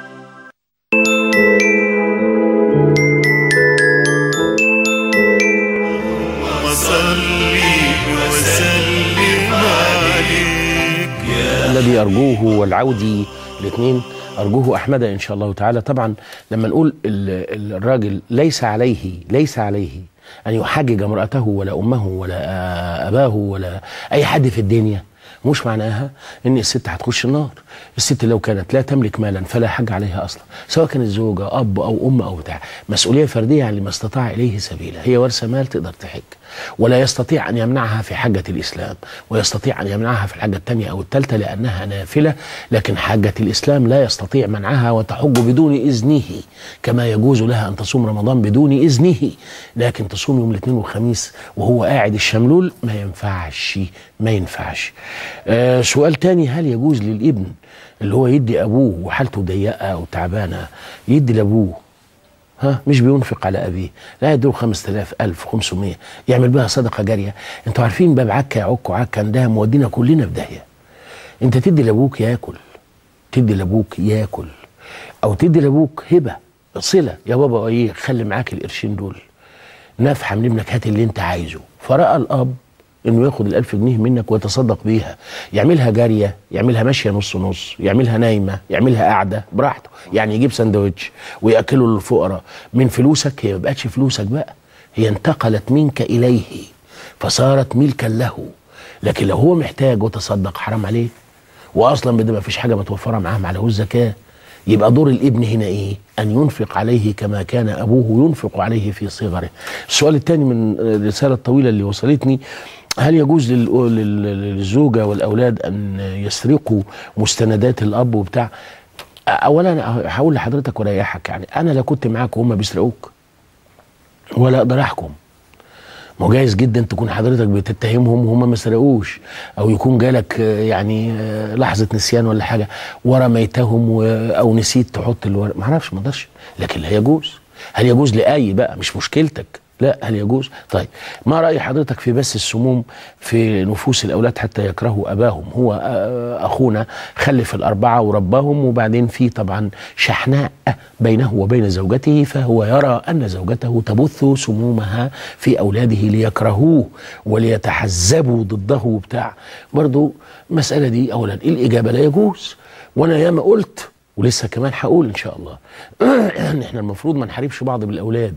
Speaker 1: وصلي وسلم عليك
Speaker 2: الذي ارجوه والعودي الاثنين ارجوه احمد ان شاء الله تعالى طبعا لما نقول ال- الراجل ليس عليه ليس عليه ان يحجج امراته ولا امه ولا آه، اباه ولا اي حد في الدنيا مش معناها ان الست هتخش النار الست لو كانت لا تملك مالا فلا حج عليها اصلا سواء كانت زوجه اب او ام او بتاع مسؤوليه فرديه عن لما استطاع اليه سبيلا هي وارثه مال تقدر تحج ولا يستطيع ان يمنعها في حجه الاسلام ويستطيع ان يمنعها في الحجه الثانيه او الثالثه لانها نافله لكن حجه الاسلام لا يستطيع منعها وتحج بدون اذنه كما يجوز لها ان تصوم رمضان بدون اذنه لكن تصوم يوم الاثنين والخميس وهو قاعد الشملول ما ينفعش ما ينفعش آه سؤال تاني هل يجوز للابن اللي هو يدي ابوه وحالته ضيقه او تعبانه يدي لابوه ها مش بينفق على ابيه لا يدور 5000 1500 يعمل بها صدقه جاريه انتوا عارفين باب عكا يعك عكا ده مودينا كلنا في داهيه انت تدي لابوك ياكل تدي لابوك ياكل او تدي لابوك هبه صله يا بابا ايه خلي معاك القرشين دول نفحه من ابنك هات اللي انت عايزه فراى الاب انه ياخد الألف جنيه منك ويتصدق بيها يعملها جاريه يعملها ماشيه نص نص يعملها نايمه يعملها قاعده براحته يعني يجيب سندوتش وياكله للفقراء من فلوسك هي ما بقتش فلوسك بقى هي انتقلت منك اليه فصارت ملكا له لكن لو هو محتاج وتصدق حرام عليه واصلا بدل ما فيش حاجه متوفره معاه ما عليهوش زكاه يبقى دور الابن هنا ايه؟ ان ينفق عليه كما كان ابوه ينفق عليه في صغره. السؤال الثاني من الرساله الطويله اللي وصلتني هل يجوز لل- لل- للزوجه والاولاد ان يسرقوا مستندات الاب وبتاع؟ اولا هقول لحضرتك واريحك يعني انا لا كنت معاك وهم بيسرقوك ولا اقدر احكم ما هو جايز جدا تكون حضرتك بتتهمهم وهم ما سرقوش او يكون جالك آه، يعني آه، لحظه نسيان ولا حاجه ورميتهم و- او نسيت تحط الورق ما اعرفش ما اقدرش لكن لا يجوز هل يجوز لاي بقى مش مشكلتك لا هل يجوز طيب ما راي حضرتك في بث السموم في نفوس الاولاد حتى يكرهوا اباهم هو آه، اخونا خلف الاربعه ورباهم وبعدين في طبعا شحناء بينه وبين زوجته فهو يرى ان زوجته تبث سمومها في اولاده ليكرهوه وليتحزبوا ضده وبتاع برضو المساله دي اولا الاجابه لا يجوز وانا ياما قلت ولسه كمان هقول ان شاء الله ان احنا المفروض ما نحاربش بعض بالاولاد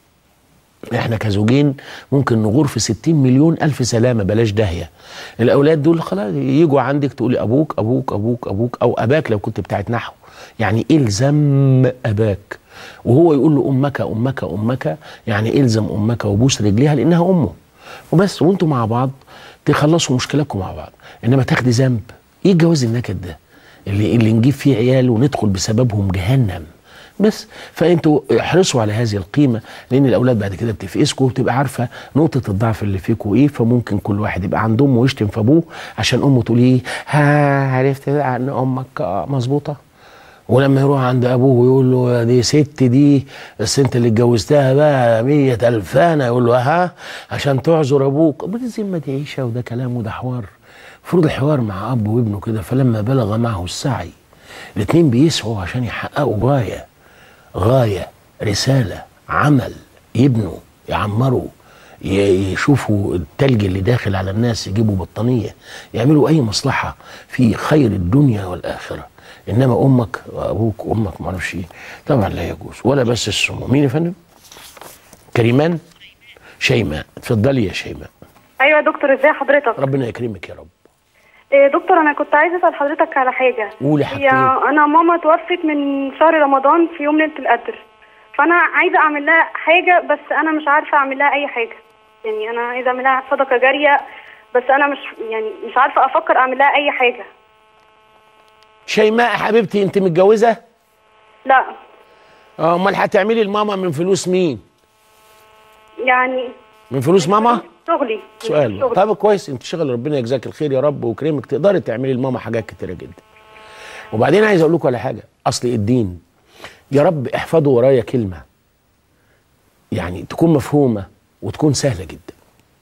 Speaker 2: احنا كزوجين ممكن نغور في 60 مليون الف سلامه بلاش داهيه الاولاد دول خلاص يجوا عندك تقولي ابوك ابوك ابوك ابوك او اباك لو كنت بتاعت نحو يعني الزم اباك وهو يقول له امك امك امك يعني الزم امك وبوس رجليها لانها امه وبس وانتوا مع بعض تخلصوا مشكلتكم مع بعض انما تاخدي ذنب ايه الجواز النكد ده اللي اللي نجيب فيه عيال وندخل بسببهم جهنم بس فانتوا احرصوا على هذه القيمه لان الاولاد بعد كده بتفقسكوا وبتبقى عارفه نقطه الضعف اللي فيكوا ايه فممكن كل واحد يبقى عنده امه ويشتم في ابوه عشان امه تقول ايه ها عرفت بقى ان امك آه، مظبوطه ولما يروح عند ابوه ويقول له دي ست دي بس انت اللي اتجوزتها بقى مية الفانه يقول له ها عشان تعذر ابوك ابو دي الذمه دي عيشه وده كلام وده حوار المفروض الحوار مع اب وابنه كده فلما بلغ معه السعي الاتنين بيسعوا عشان يحققوا غايه غايه رساله عمل يبنوا يعمروا ي- يشوفوا التلج اللي داخل على الناس يجيبوا بطانيه يعملوا اي مصلحه في خير الدنيا والاخره انما امك وابوك وامك ما اعرفش ايه طبعا لا يجوز ولا بس السموم مين يا فندم؟ كريمان شيماء اتفضلي يا شيماء
Speaker 5: ايوه يا دكتور ازي حضرتك
Speaker 2: ربنا يكرمك يا رب
Speaker 5: إيه دكتور انا كنت عايزه اسال حضرتك على حاجه
Speaker 2: قولي
Speaker 5: هي
Speaker 2: حاجتين
Speaker 5: انا ماما توفت من شهر رمضان في يوم ليله القدر فانا عايزه اعمل لها حاجه بس انا مش عارفه اعمل لها اي حاجه يعني انا عايزه اعمل لها صدقه جاريه بس انا مش يعني مش عارفه افكر اعمل لها اي حاجه
Speaker 2: شيماء حبيبتي انت متجوزه؟
Speaker 5: لا
Speaker 2: اه امال هتعملي لماما من فلوس مين؟
Speaker 5: يعني
Speaker 2: من فلوس ماما؟
Speaker 5: شغلي
Speaker 2: سؤال
Speaker 5: شغلي.
Speaker 2: طب كويس انت شغل ربنا يجزاك الخير يا رب ويكرمك تقدري تعملي لماما حاجات كتيره جدا وبعدين عايز اقول لكم على حاجه اصل الدين يا رب احفظوا ورايا كلمه يعني تكون مفهومه وتكون سهله جدا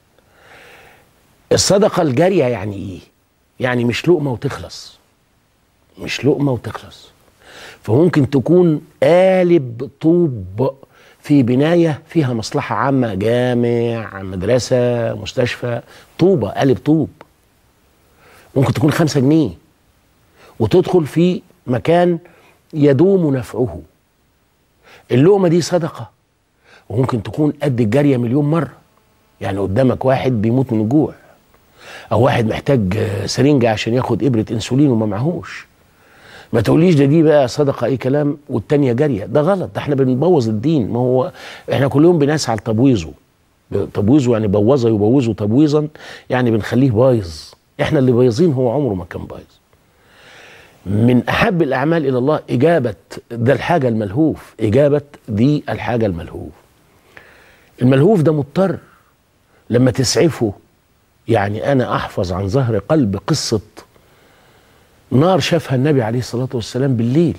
Speaker 2: الصدقه الجاريه يعني ايه يعني مش لقمه وتخلص مش لقمه وتخلص فممكن تكون قالب طوب في بناية فيها مصلحة عامة جامع مدرسة مستشفى طوبة قالب طوب ممكن تكون خمسة جنيه وتدخل في مكان يدوم نفعه اللقمة دي صدقة وممكن تكون قد الجارية مليون مرة يعني قدامك واحد بيموت من الجوع أو واحد محتاج آه، سرنجة عشان ياخد إبرة أنسولين وما معهوش ما تقوليش ده دي بقى صدقه اي كلام والتانيه جاريه ده غلط ده احنا بنبوظ الدين ما هو احنا كل يوم بنسعى لتبويظه تبويظه يعني بوظه يبوظه تبويظا يعني بنخليه بايظ احنا اللي بايظين هو عمره ما كان بايظ من احب الاعمال الى الله اجابه ده الحاجه الملهوف اجابه دي الحاجه الملهوف الملهوف ده مضطر لما تسعفه يعني انا احفظ عن ظهر قلب قصه نار شافها النبي عليه الصلاة والسلام بالليل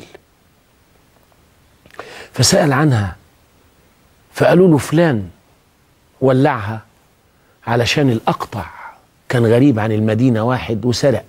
Speaker 2: فسأل عنها فقالوا له فلان ولعها علشان الأقطع كان غريب عن المدينة واحد وسرق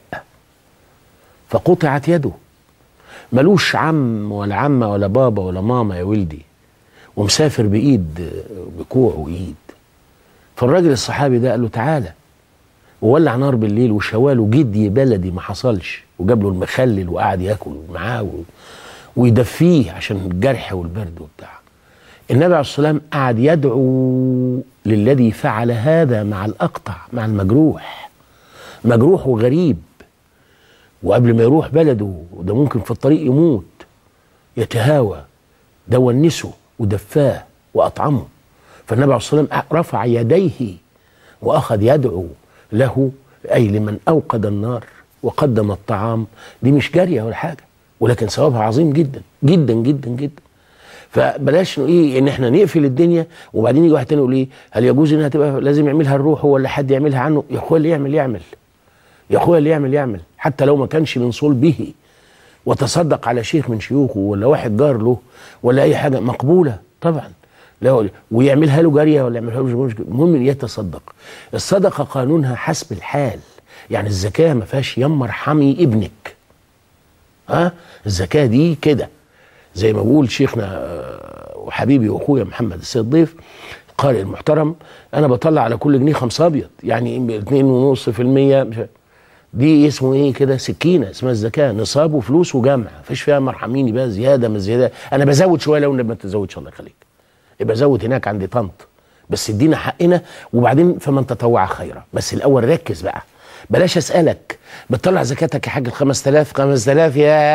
Speaker 2: فقطعت يده ملوش عم ولا عمة ولا بابا ولا ماما يا ولدي ومسافر بإيد بكوع وإيد فالراجل الصحابي ده قال له تعالى وولع نار بالليل وشواله جدي بلدي ما حصلش وجاب له المخلل وقعد ياكل معاه و... ويدفيه عشان الجرح والبرد وبتاع النبي عليه الصلاه والسلام قعد يدعو للذي فعل هذا مع الاقطع مع المجروح مجروح وغريب وقبل ما يروح بلده وده ممكن في الطريق يموت يتهاوى ده ونسه ودفاه واطعمه فالنبي عليه الصلاه والسلام رفع يديه واخذ يدعو له اي لمن اوقد النار وقدم الطعام دي مش جاريه ولا حاجه ولكن ثوابها عظيم جدا جدا جدا جدا فبلاش إنه ايه ان احنا نقفل الدنيا وبعدين يجي واحد تاني يقول ايه هل يجوز انها تبقى لازم يعملها الروح ولا حد يعملها عنه يا اخويا اللي يعمل يعمل يا اخويا اللي يعمل يعمل حتى لو ما كانش من صلبه وتصدق على شيخ من شيوخه ولا واحد جار له ولا اي حاجه مقبوله طبعا لا ويعملها له جاريه ولا يعملها له مش المهم إن يتصدق الصدقه قانونها حسب الحال يعني الزكاه ما فيهاش يما ارحمي ابنك ها الزكاه دي كده زي ما بقول شيخنا آه، وحبيبي واخويا محمد السيد ضيف القارئ المحترم انا بطلع على كل جنيه خمسة ابيض يعني 2.5% مش دي اسمه ايه كده سكينه اسمها الزكاه نصاب وفلوس وجمع مفيش فيها مرحميني بقى زياده من زياده انا بزود شويه لو ما تزودش الله يخليك يبقى زود هناك عند طنط بس ادينا حقنا وبعدين فمن تطوع خيرا بس الاول ركز بقى بلاش اسالك بتطلع زكاتك يا حاج ال 5000 5000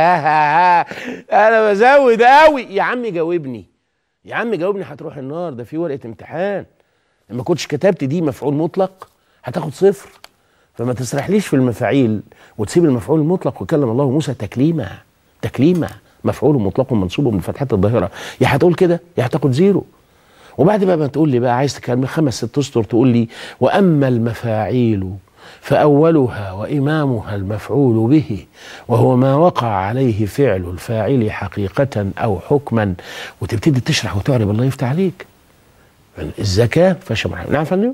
Speaker 2: يا انا بزود قوي يا عم جاوبني يا عم جاوبني هتروح النار ده في ورقه امتحان لما كنتش كتبت دي مفعول مطلق هتاخد صفر فما تسرحليش في المفاعيل وتسيب المفعول المطلق وكلم الله موسى تكليما تكليما مفعول مطلق منصوب من فتحات الظاهره يا هتقول كده يا هتاخد زيرو وبعد بقى ما تقول لي بقى عايز تكلم خمس ست اسطر تقول لي واما المفاعيل فاولها وامامها المفعول به وهو ما وقع عليه فعل الفاعل حقيقه او حكما وتبتدي تشرح وتعرب الله يفتح عليك الزكاه فيهاش مرحبا نعم يا فندم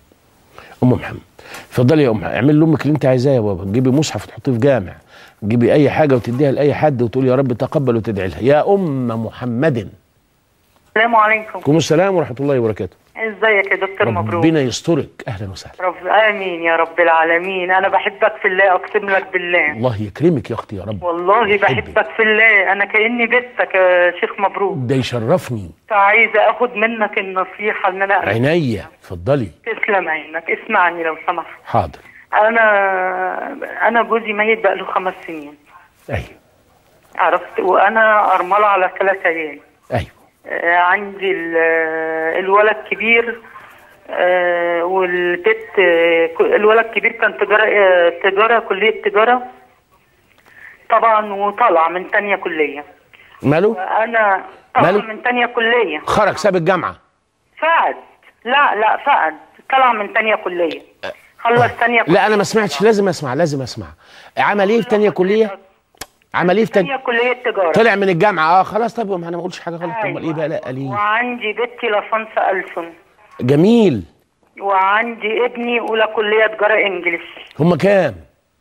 Speaker 2: ام محمد اتفضلي يا ام محمد اعملي لامك اللي انت عايزاه يا بابا تجيبي مصحف تحطيه في جامع تجيبي اي حاجه وتديها لاي حد وتقولي يا رب تقبل وتدعي لها يا ام محمد
Speaker 7: السلام عليكم
Speaker 2: عليكم السلام ورحمه الله وبركاته
Speaker 7: ازيك يا دكتور مبروك
Speaker 2: ربنا يسترك اهلا وسهلا
Speaker 7: رب امين يا رب العالمين انا بحبك في الله اقسم لك بالله
Speaker 2: الله يكرمك يا اختي يا رب
Speaker 7: والله بحبك في الله انا كاني بنتك يا شيخ مبروك
Speaker 2: ده يشرفني
Speaker 7: فعايزه اخد منك النصيحه ان انا
Speaker 2: عينيا اتفضلي
Speaker 7: تسلم عينك اسمعني لو سمحت
Speaker 2: حاضر
Speaker 7: انا انا جوزي ميت بقاله خمس سنين
Speaker 2: ايوه
Speaker 7: عرفت وانا ارمله على ثلاث عيال
Speaker 2: ايوه
Speaker 7: آه، عندي ال- آه، الولد كبير آه، والبت آه، ك- الولد كبير كان تجارة آه، تجارة كلية تجارة طبعا وطلع من تانية كلية
Speaker 2: ماله
Speaker 7: وأنا طلع
Speaker 2: ماله؟
Speaker 7: من تانية كلية
Speaker 2: خرج ساب الجامعه
Speaker 7: فقد لا لا فقد طلع من تانية كلية خلص تانية كلية
Speaker 2: لا انا ما سمعتش لازم اسمع لازم اسمع عمل ايه في تانية كليه عمل ايه في
Speaker 7: تانية
Speaker 2: تانية
Speaker 7: كلية تجارة
Speaker 2: طلع من الجامعه اه خلاص طب ما انا ما قلتش حاجه غلط امال ايه بقى لا قليل
Speaker 7: وعندي بنتي لفانسة ألسن
Speaker 2: جميل
Speaker 7: وعندي ابني أولى كلية تجارة إنجليش
Speaker 2: هم كام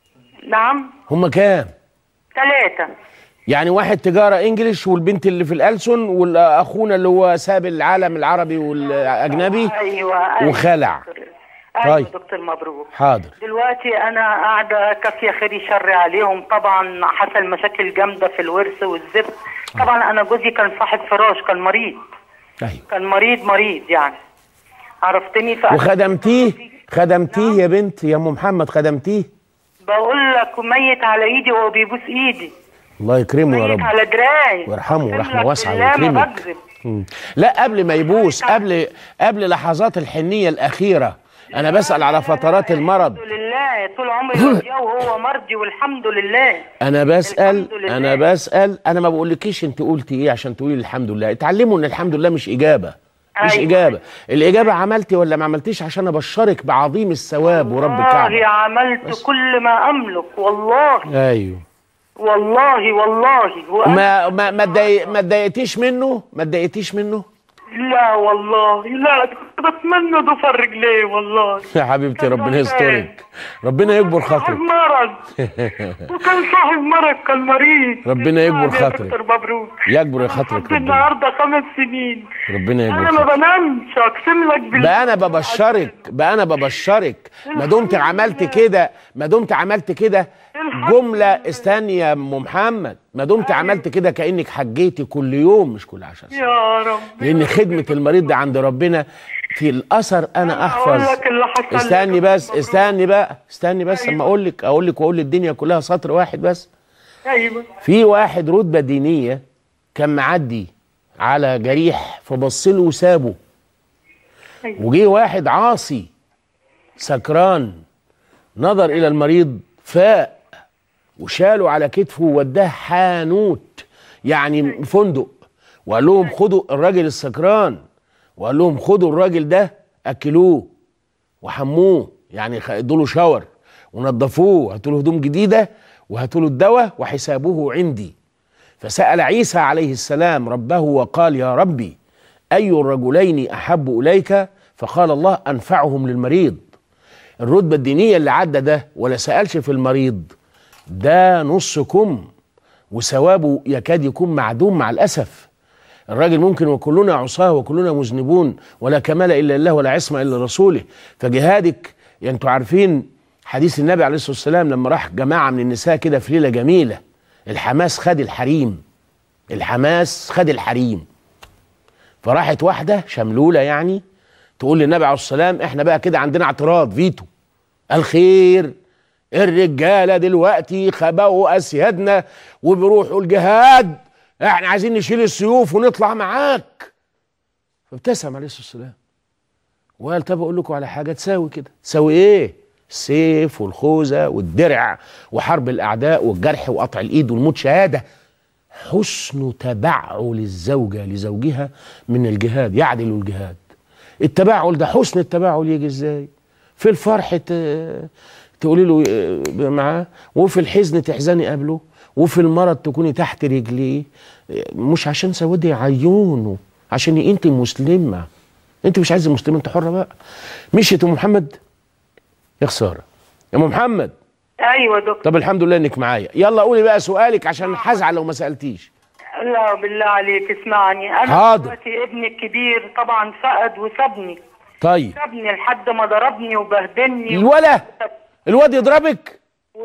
Speaker 7: نعم
Speaker 2: هم كام
Speaker 7: ثلاثة
Speaker 2: يعني واحد تجاره انجليش والبنت اللي في الألسن واخونا اللي هو ساب العالم العربي والاجنبي
Speaker 7: ايوه ايوه
Speaker 2: وخلع
Speaker 7: ايوه
Speaker 2: طيب.
Speaker 7: دكتور مبروك
Speaker 2: حاضر
Speaker 7: دلوقتي انا قاعده كافيه خيري شر عليهم طبعا حصل مشاكل جامده في الورث والزفت طبعا انا جوزي كان صاحب فراش كان مريض
Speaker 2: ايوه
Speaker 7: كان مريض مريض يعني عرفتني ف
Speaker 2: وخدمتيه خدمتيه يا بنت يا ام محمد خدمتيه
Speaker 7: بقول لك ميت على ايدي وهو بيبوس ايدي
Speaker 2: الله يكرمه يا
Speaker 7: ميت
Speaker 2: رب
Speaker 7: على دراعي
Speaker 2: ويرحمه
Speaker 7: أقسم
Speaker 2: ورحمة
Speaker 7: لك
Speaker 2: واسعة
Speaker 7: بالله ما
Speaker 2: ويكرمك.
Speaker 7: بكذب.
Speaker 2: مم. لا قبل ما يبوس قبل قبل لحظات الحنيه الاخيره انا بسال على فترات المرض
Speaker 7: الحمد لله طول عمري راضيه وهو مرضي والحمد لله
Speaker 2: انا بسال
Speaker 7: الحمد لله.
Speaker 2: انا بسال انا ما بقولكيش انت قلتي ايه عشان تقولي الحمد لله اتعلموا ان الحمد لله مش اجابه مش
Speaker 7: أيوة.
Speaker 2: اجابه الاجابه عملتي ولا ما عملتيش عشان ابشرك بعظيم الثواب ورب
Speaker 7: والله
Speaker 2: الكعبه
Speaker 7: عملت كل ما املك والله
Speaker 2: ايوه
Speaker 7: والله والله وأنا-
Speaker 2: ما ما ما اتضايق- ما اتضايقتيش منه ما اتضايقتيش منه
Speaker 7: لا والله لا كنت بتمنى ضفر رجليه والله
Speaker 2: يا حبيبتي
Speaker 7: كان
Speaker 2: ربنا
Speaker 7: تعبان.
Speaker 2: يسترك ربنا يكبر
Speaker 7: صاحب
Speaker 2: خاطرك
Speaker 7: مرض وكان صاحب مرض كان مريض
Speaker 2: ربنا يكبر
Speaker 7: نعم يا
Speaker 2: خاطرك.
Speaker 7: دكتور مبروك
Speaker 2: يكبر
Speaker 7: أنا
Speaker 2: خاطرك
Speaker 7: لحد
Speaker 2: ربنا
Speaker 7: النهارده خمس سنين
Speaker 2: ربنا يكبر
Speaker 7: انا ما
Speaker 2: خاطرك
Speaker 7: بنامش اقسم لك بالله
Speaker 2: بقى انا ببشرك بقى انا ببشرك ما دمت عملت كده ما دمت عملت كده جمله استني يا ام محمد ما دمت عملت كده كانك حجيتي كل يوم مش كل عشر سنين
Speaker 7: يا رب
Speaker 2: لان خدمه المريض ده عند ربنا في الاثر انا
Speaker 7: اقول
Speaker 2: احفظ
Speaker 7: لك اللي حصل لي
Speaker 2: استني
Speaker 7: يا
Speaker 2: بس
Speaker 7: دكتور
Speaker 2: استني بقى استني بس اما
Speaker 7: أيوة.
Speaker 2: اقول لك اقول لك واقول للدنيا كلها سطر واحد بس
Speaker 7: مبروك. ايوه
Speaker 2: في واحد رتبه دينيه كان معدي على جريح فبص له وسابه
Speaker 7: أيوة.
Speaker 2: وجه واحد عاصي سكران نظر الى المريض فاق وشالوا على كتفه ووداه حانوت يعني فندق وقال لهم خدوا الراجل السكران وقال لهم خدوا الراجل ده اكلوه وحموه يعني خ- ادوا له شاور ونضفوه هاتوا له هدوم جديده وهاتوا له الدواء وحسابه عندي فسال عيسى عليه السلام ربه وقال يا ربي اي الرجلين احب اليك فقال الله انفعهم للمريض الرتبه الدينيه اللي عدى ده ولا سالش في المريض ده نص كم وثوابه يكاد يكون معدوم مع الاسف الراجل ممكن وكلنا عصاه وكلنا مذنبون ولا كمال الا الله ولا عصمه الا رسوله فجهادك يعني انتوا عارفين حديث النبي عليه الصلاه والسلام لما راح جماعه من النساء كده في ليله جميله الحماس خد الحريم الحماس خد الحريم فراحت واحده شملوله يعني تقول للنبي عليه الصلاه والسلام احنا بقى كده عندنا اعتراض فيتو الخير الرجاله دلوقتي خبأوا اسيادنا وبيروحوا الجهاد احنا عايزين نشيل السيوف ونطلع معاك فابتسم عليه الصلاه والسلام وقال طب اقول لكم على حاجه تساوي كده تساوي ايه السيف والخوذه والدرع وحرب الاعداء والجرح وقطع الايد والموت شهاده حسن تبعل الزوجه لزوجها من الجهاد يعدل الجهاد التبعل ده حسن التبعل يجي ازاي في الفرح ت- تقولي له آه، معاه وفي الحزن تحزني قبله وفي المرض تكوني تحت رجليه آه، مش عشان سودي عيونه عشان انت مسلمه انت مش عايزه مسلمه انت حره بقى مشيت ام محمد يا خساره يا ام محمد
Speaker 7: ايوه يا دكتور
Speaker 2: طب الحمد لله انك معايا يلا قولي بقى سؤالك عشان هزعل لو ما سالتيش
Speaker 7: لا بالله عليك اسمعني انا
Speaker 2: حاضر.
Speaker 7: دلوقتي ابني الكبير طبعا فقد وسابني
Speaker 2: طيب
Speaker 7: سابني لحد ما ضربني وبهدلني
Speaker 2: الولا الواد يضربك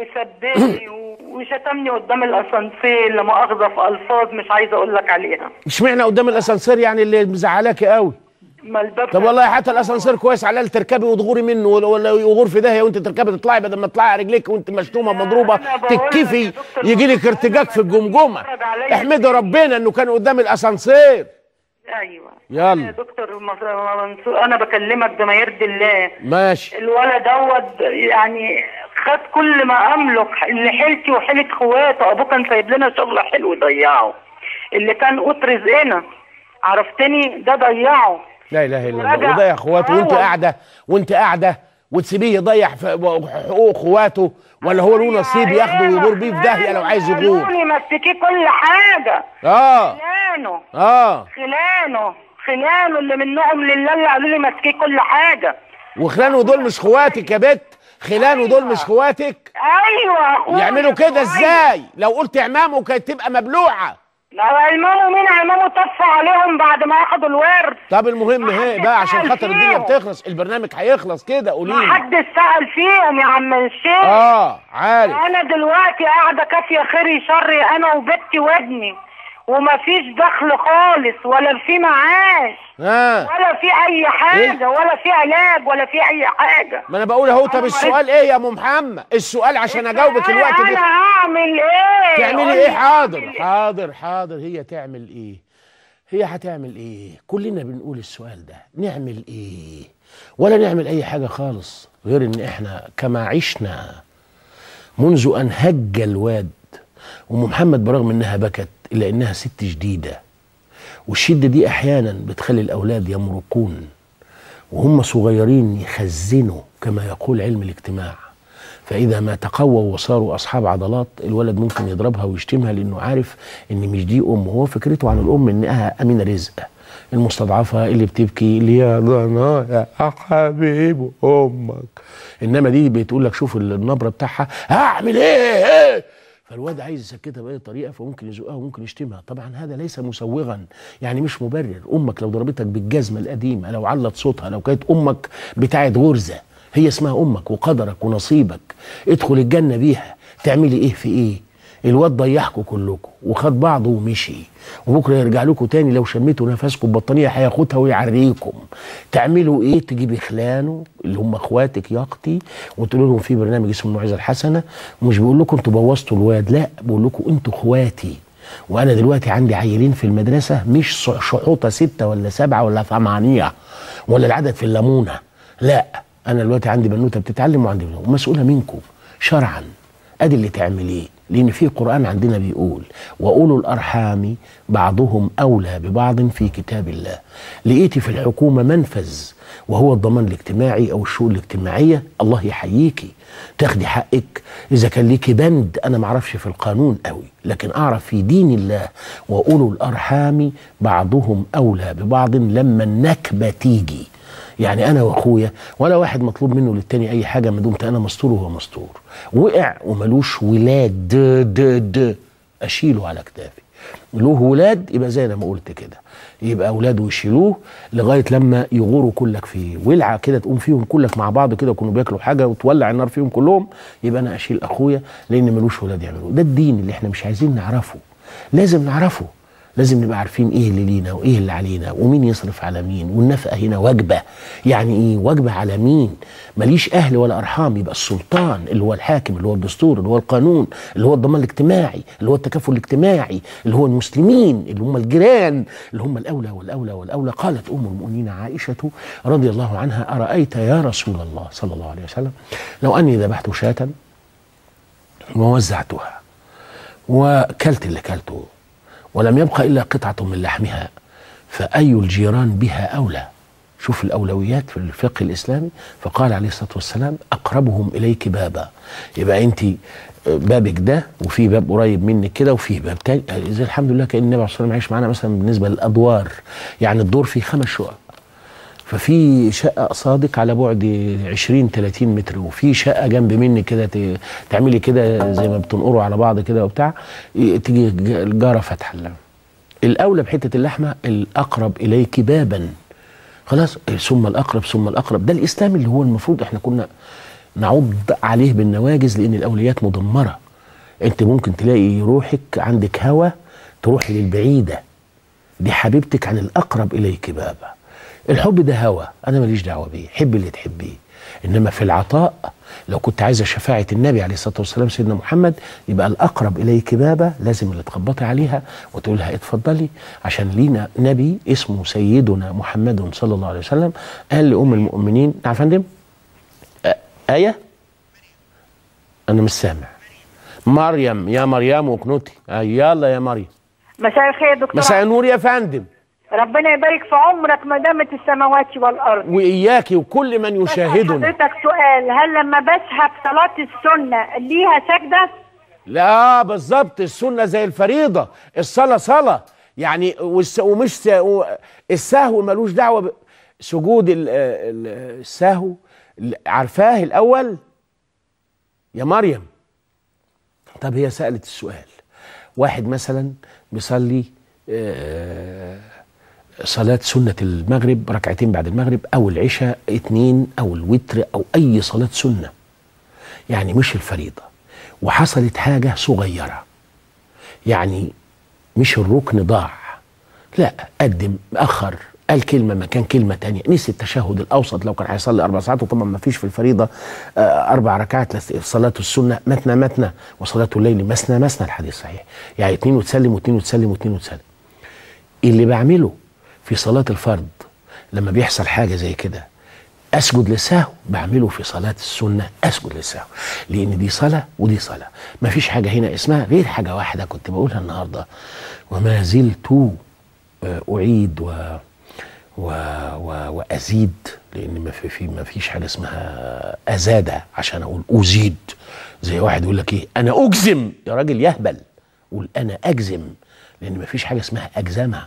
Speaker 7: وسبني و- وشتمني قدام الاسانسير لا مؤاخذه في الفاظ مش عايزه اقول لك عليها
Speaker 2: اشمعنى قدام الاسانسير يعني اللي مزعلاكي قوي
Speaker 7: ما الباب
Speaker 2: طب والله حتى الاسانسير كويس على الاقل تركبي وتغوري منه ولا- ولا يغور في داهيه وانت تركبي تطلعي بدل ما تطلعي على رجليك وانت مشتومه مضروبه
Speaker 7: أنا بقول لك يا
Speaker 2: تتكفي
Speaker 7: دكتور
Speaker 2: يجي لك
Speaker 7: محمد،
Speaker 2: ارتجاج في
Speaker 7: أنا
Speaker 2: الجمجمه
Speaker 7: بتفرج عليا
Speaker 2: احمدي ربنا انه كان قدام الاسانسير
Speaker 7: ايوه
Speaker 2: يلا.
Speaker 7: يا دكتور مص- منصور انا بكلمك بما يرضي الله
Speaker 2: ماشي
Speaker 7: الولد دوت يعني خد كل ما املك اللي حيلتي وحيلة اخواته ابوه كان سايب لنا شغل حلو ضيعه اللي كان قوت رزقنا عرفتني ده ضيعه
Speaker 2: لا اله الا الله
Speaker 7: ورجع.
Speaker 2: وده يا اخواته وانت
Speaker 7: آه.
Speaker 2: قاعده وانت قاعده وتسيبيه يضيع في حقوق اخواته ولا هو له نصيب ياخده ويغور بيه في داهيه لو عايز يغور
Speaker 7: قالولي مسكيه كل حاجه
Speaker 2: اه
Speaker 7: خلانه
Speaker 2: اه
Speaker 7: خلانه خلانه اللي منهم لله اللي قالوا لي مسكيه كل حاجه
Speaker 2: وخلانه دول مش اخواتك يا بت خلانه دول مش اخواتك
Speaker 7: ايوه اخويا
Speaker 2: يعملوا كده
Speaker 7: كويس.
Speaker 2: ازاي لو قلت عمامه كانت تبقى مبلوعه
Speaker 7: لو عمامه مين عمامه طفى عليهم بعد ما اخدوا الورد
Speaker 2: طب المهم
Speaker 7: ما
Speaker 2: هي
Speaker 7: حدش
Speaker 2: بقى عشان
Speaker 7: سأل
Speaker 2: خاطر الدنيا
Speaker 7: فيهم.
Speaker 2: بتخلص البرنامج هيخلص كده قولي
Speaker 7: ما
Speaker 2: لي
Speaker 7: حدش سأل فيهم يا عم الشيخ
Speaker 2: اه عارف
Speaker 7: انا دلوقتي قاعده كافيه خيري شري انا وبنتي وابني ومفيش دخل خالص ولا في معاش
Speaker 2: اه
Speaker 7: ولا في اي حاجه ولا في علاج ولا في اي حاجه
Speaker 2: ما انا بقول اهو طب
Speaker 7: أنا
Speaker 2: السؤال ايه يا ام محمد السؤال عشان اجاوبك الوقت
Speaker 7: انا
Speaker 2: ده
Speaker 7: هعمل ايه
Speaker 2: تعملي
Speaker 7: قولي
Speaker 2: ايه حاضر
Speaker 7: أعمل إيه؟
Speaker 2: حاضر حاضر هي تعمل ايه هي هتعمل ايه كلنا بنقول السؤال ده نعمل ايه ولا نعمل اي حاجه خالص غير ان احنا كما عشنا منذ ان هج الواد ام محمد برغم انها بكت الا انها ست جديده والشده دي احيانا بتخلي الاولاد يمرقون وهم صغيرين يخزنوا كما يقول علم الاجتماع فإذا ما تقووا وصاروا أصحاب عضلات الولد ممكن يضربها ويشتمها لأنه عارف إن مش دي أم هو فكرته عن الأم إنها أمينة رزق المستضعفة اللي بتبكي اللي يا ضنايا يا حبيب أمك إنما دي بتقول لك شوف النبرة بتاعها هعمل إيه, إيه فالواد عايز يسكتها باي طريقه فممكن يزقها وممكن يشتمها طبعا هذا ليس مسوغا يعني مش مبرر امك لو ضربتك بالجزمه القديمه لو علت صوتها لو كانت امك بتاعت غرزه هي اسمها امك وقدرك ونصيبك ادخل الجنه بيها تعملي ايه في ايه الواد ضيعكم كلكم وخد بعضه ومشي وبكره يرجع لكم تاني لو شميتوا نفسكم ببطانيه هياخدها ويعريكم تعملوا ايه تجيبي خلانه اللي هم اخواتك يا اختي وتقولوا لهم في برنامج اسمه الموعظه الحسنه ومش بقول لكم انتوا بوظتوا الواد لا بقول لكم انتوا اخواتي وانا دلوقتي عندي عيلين في المدرسه مش ص- شحوطه سته ولا سبعه ولا ثمانيه ولا العدد في الليمونه لا انا دلوقتي عندي بنوته بتتعلم وعندي بنوتة ومسؤوله منكم شرعا ادي اللي تعمليه لان في قران عندنا بيقول واولو الارحام بعضهم اولى ببعض في كتاب الله لقيتي في الحكومه منفذ وهو الضمان الاجتماعي او الشؤون الاجتماعيه الله يحييكي تاخدي حقك اذا كان ليكي بند انا معرفش في القانون قوي لكن اعرف في دين الله واولو الارحام بعضهم اولى ببعض لما النكبه تيجي يعني انا واخويا ولا واحد مطلوب منه للتاني اي حاجه ما دمت انا مستور وهو مستور وقع وملوش ولاد د د د اشيله على كتافي له ولاد يبقى زي ما قلت كده يبقى اولاده يشيلوه لغايه لما يغوروا كلك في ولعه كده تقوم فيهم كلك مع بعض كده ويكونوا بياكلوا حاجه وتولع النار فيهم كلهم يبقى انا اشيل اخويا لان ملوش ولاد يعملوه ده الدين اللي احنا مش عايزين نعرفه لازم نعرفه لازم نبقى عارفين ايه اللي لينا وايه اللي علينا ومين يصرف على مين والنفقه هنا واجبه يعني ايه واجبه على مين ماليش اهل ولا ارحام يبقى السلطان اللي هو الحاكم اللي هو الدستور اللي هو القانون اللي هو الضمان الاجتماعي اللي هو التكافل الاجتماعي اللي هو المسلمين اللي هم الجيران اللي هم الاولى والاولى والاولى قالت ام المؤمنين عائشه رضي الله عنها ارايت يا رسول الله صلى الله عليه وسلم لو اني ذبحت شاة ووزعتها وكلت اللي كلته ولم يبق إلا قطعة من لحمها فأي الجيران بها أولى شوف الأولويات في الفقه الإسلامي فقال عليه الصلاة والسلام أقربهم إليك بابا يبقى أنت بابك ده وفي باب قريب منك كده وفي باب تاني زي الحمد لله كأن النبي عليه الصلاة والسلام عايش معانا مثلا بالنسبة للأدوار يعني الدور فيه خمس شقق ففي شقة قصادك على بعد 20 30 متر وفي شقة جنب منك كده ت- تعملي كده زي ما بتنقروا على بعض كده وبتاع ي- تيجي ج- الجارة فاتحة اللحمة. الأولى بحتة اللحمة الأقرب إليك بابا خلاص ثم الأقرب ثم الأقرب ده الإسلام اللي هو المفروض احنا كنا نعض عليه بالنواجز لأن الأولويات مدمرة أنت ممكن تلاقي روحك عندك هوى تروحي للبعيدة دي حبيبتك عن الأقرب إليك بابا الحب ده هوى انا ماليش دعوه بيه حب اللي تحبيه انما في العطاء لو كنت عايزه شفاعه النبي عليه الصلاه والسلام سيدنا محمد يبقى الاقرب اليك بابا لازم اللي تخبطي عليها وتقول لها اتفضلي عشان لينا نبي اسمه سيدنا محمد صلى الله عليه وسلم قال لام المؤمنين نعم يا فندم آه، ايه انا مش سامع مريم يا مريم وكنوتي آه، يلا يا مريم
Speaker 8: مساء الخير يا دكتور
Speaker 2: مساء النور يا فندم
Speaker 8: ربنا يبارك في عمرك ما دامت السماوات والارض
Speaker 2: واياكي وكل من يشاهدنا
Speaker 8: حضرتك سؤال هل لما بسحب صلاة السنة ليها سجدة؟
Speaker 2: لا بالظبط السنه زي الفريضه الصلاه صلاه يعني والس- ومش س- و- السهو ملوش دعوه ب- سجود ال- ال- السهو ال- عارفاه الاول يا مريم طب هي سالت السؤال واحد مثلا بيصلي آه، صلاة سنة المغرب ركعتين بعد المغرب أو العشاء اتنين أو الوتر أو أي صلاة سنة يعني مش الفريضة وحصلت حاجة صغيرة يعني مش الركن ضاع لا قدم أخر قال كلمة مكان كلمة تانية نسي التشهد الأوسط لو كان هيصلي أربع ساعات وطبعا ما فيش في الفريضة آه، أربع ركعات لس- صلاة السنة مثنى مثنى وصلاة الليل مثنى مثنى الحديث صحيح يعني اتنين وتسلم واتنين وتسلم واتنين وتسلم اللي بعمله في صلاة الفرض لما بيحصل حاجة زي كده أسجد للسهو بعمله في صلاة السنة أسجد للسهو لأن دي صلاة ودي صلاة ما فيش حاجة هنا اسمها غير حاجة واحدة كنت بقولها النهاردة وما زلت آه، أعيد و و و وأزيد لأن ما في, في ما فيش حاجة اسمها أزاد عشان أقول أزيد زي واحد يقول لك إيه أنا أجزم يا راجل يهبل قول أنا أجزم لأن ما فيش حاجة اسمها أجزمة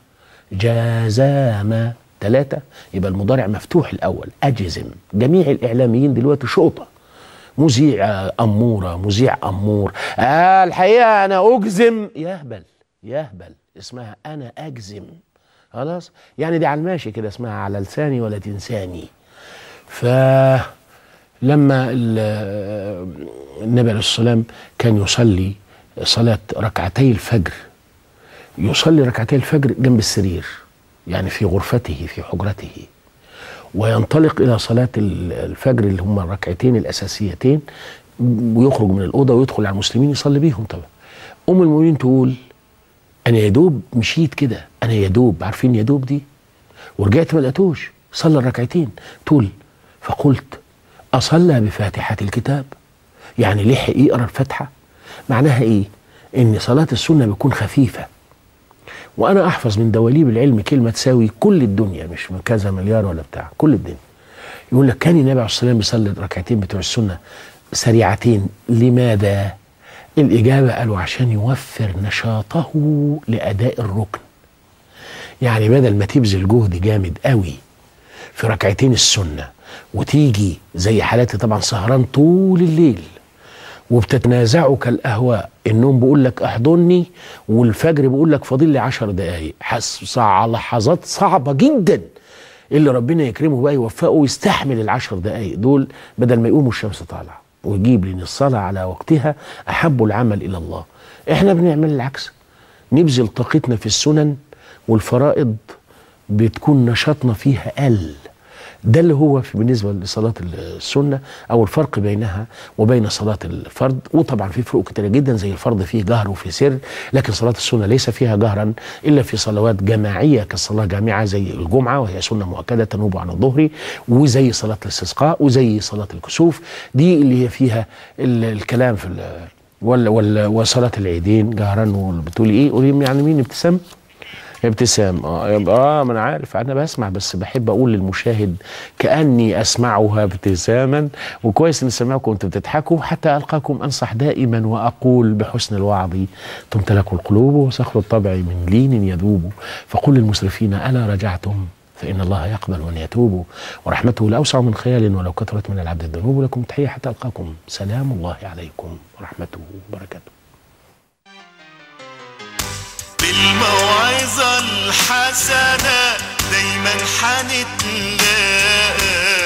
Speaker 2: جازام ثلاثة يبقى المضارع مفتوح الأول أجزم جميع الإعلاميين دلوقتي شرطة مذيع أمورة مذيع أمور آه الحقيقة أنا أجزم يهبل يهبل اسمها أنا أجزم خلاص يعني دي على الماشي كده اسمها على لساني ولا تنساني فلما ال- النبي عليه الصلاة والسلام كان يصلي صلاة ركعتي الفجر يصلي ركعتي الفجر جنب السرير يعني في غرفته في حجرته وينطلق الى صلاه ال- الفجر اللي هم الركعتين الاساسيتين ويخرج من الاوضه ويدخل على المسلمين يصلي بيهم طبعا ام المؤمنين تقول انا يا دوب مشيت كده انا يا دوب عارفين يا دوب دي ورجعت ما لقيتوش صلى الركعتين تقول فقلت اصلى بفاتحه الكتاب يعني لحق يقرا الفاتحه معناها ايه ان صلاه السنه بتكون خفيفه وانا احفظ من دواليب العلم كلمه تساوي كل الدنيا مش من كذا مليار ولا بتاع كل الدنيا يقول لك كان النبي عليه الصلاه والسلام بيصلي ركعتين بتوع السنه سريعتين لماذا الاجابه قالوا عشان يوفر نشاطه لاداء الركن يعني بدل ما تبذل جهد جامد قوي في ركعتين السنه وتيجي زي حالاتي طبعا سهران طول الليل وبتتنازعوا كالاهواء النوم بيقول لك احضني والفجر بيقول لك فاضل لي 10 دقائق حس على لحظات صعبه جدا اللي ربنا يكرمه بقى يوفقه ويستحمل العشر دقائق دول بدل ما يقوموا الشمس طالعه ويجيب لان الصلاه على وقتها احب العمل الى الله احنا بنعمل العكس نبذل طاقتنا في السنن والفرائض بتكون نشاطنا فيها قل ده اللي هو في بالنسبه لصلاه السنه او الفرق بينها وبين صلاه الفرض وطبعا في فروق كتيره جدا زي الفرض فيه جهر وفي سر لكن صلاه السنه ليس فيها جهرا الا في صلوات جماعيه كالصلاه جامعه زي الجمعه وهي سنه مؤكده تنوب عن الظهر وزي صلاه الاستسقاء وزي صلاه الكسوف دي اللي هي فيها ال- الكلام في ال- ولا ولا وصلاه العيدين جهرا بتقولي ايه قولي يعني مين ابتسام ابتسام اه اه ما انا عارف انا بسمع بس بحب اقول للمشاهد كاني اسمعها ابتساما وكويس ان سمعكم وانتم بتضحكوا حتى القاكم انصح دائما واقول بحسن الوعظ تمتلك القلوب وصخر الطبع من لين يذوب فقل للمسرفين الا رجعتم فإن الله يقبل من يتوب ورحمته لأوسع من خيال ولو كثرت من العبد الذنوب لكم تحية حتى ألقاكم سلام الله عليكم ورحمته وبركاته
Speaker 1: بالموعظة الحسنة دايما حنتلاقى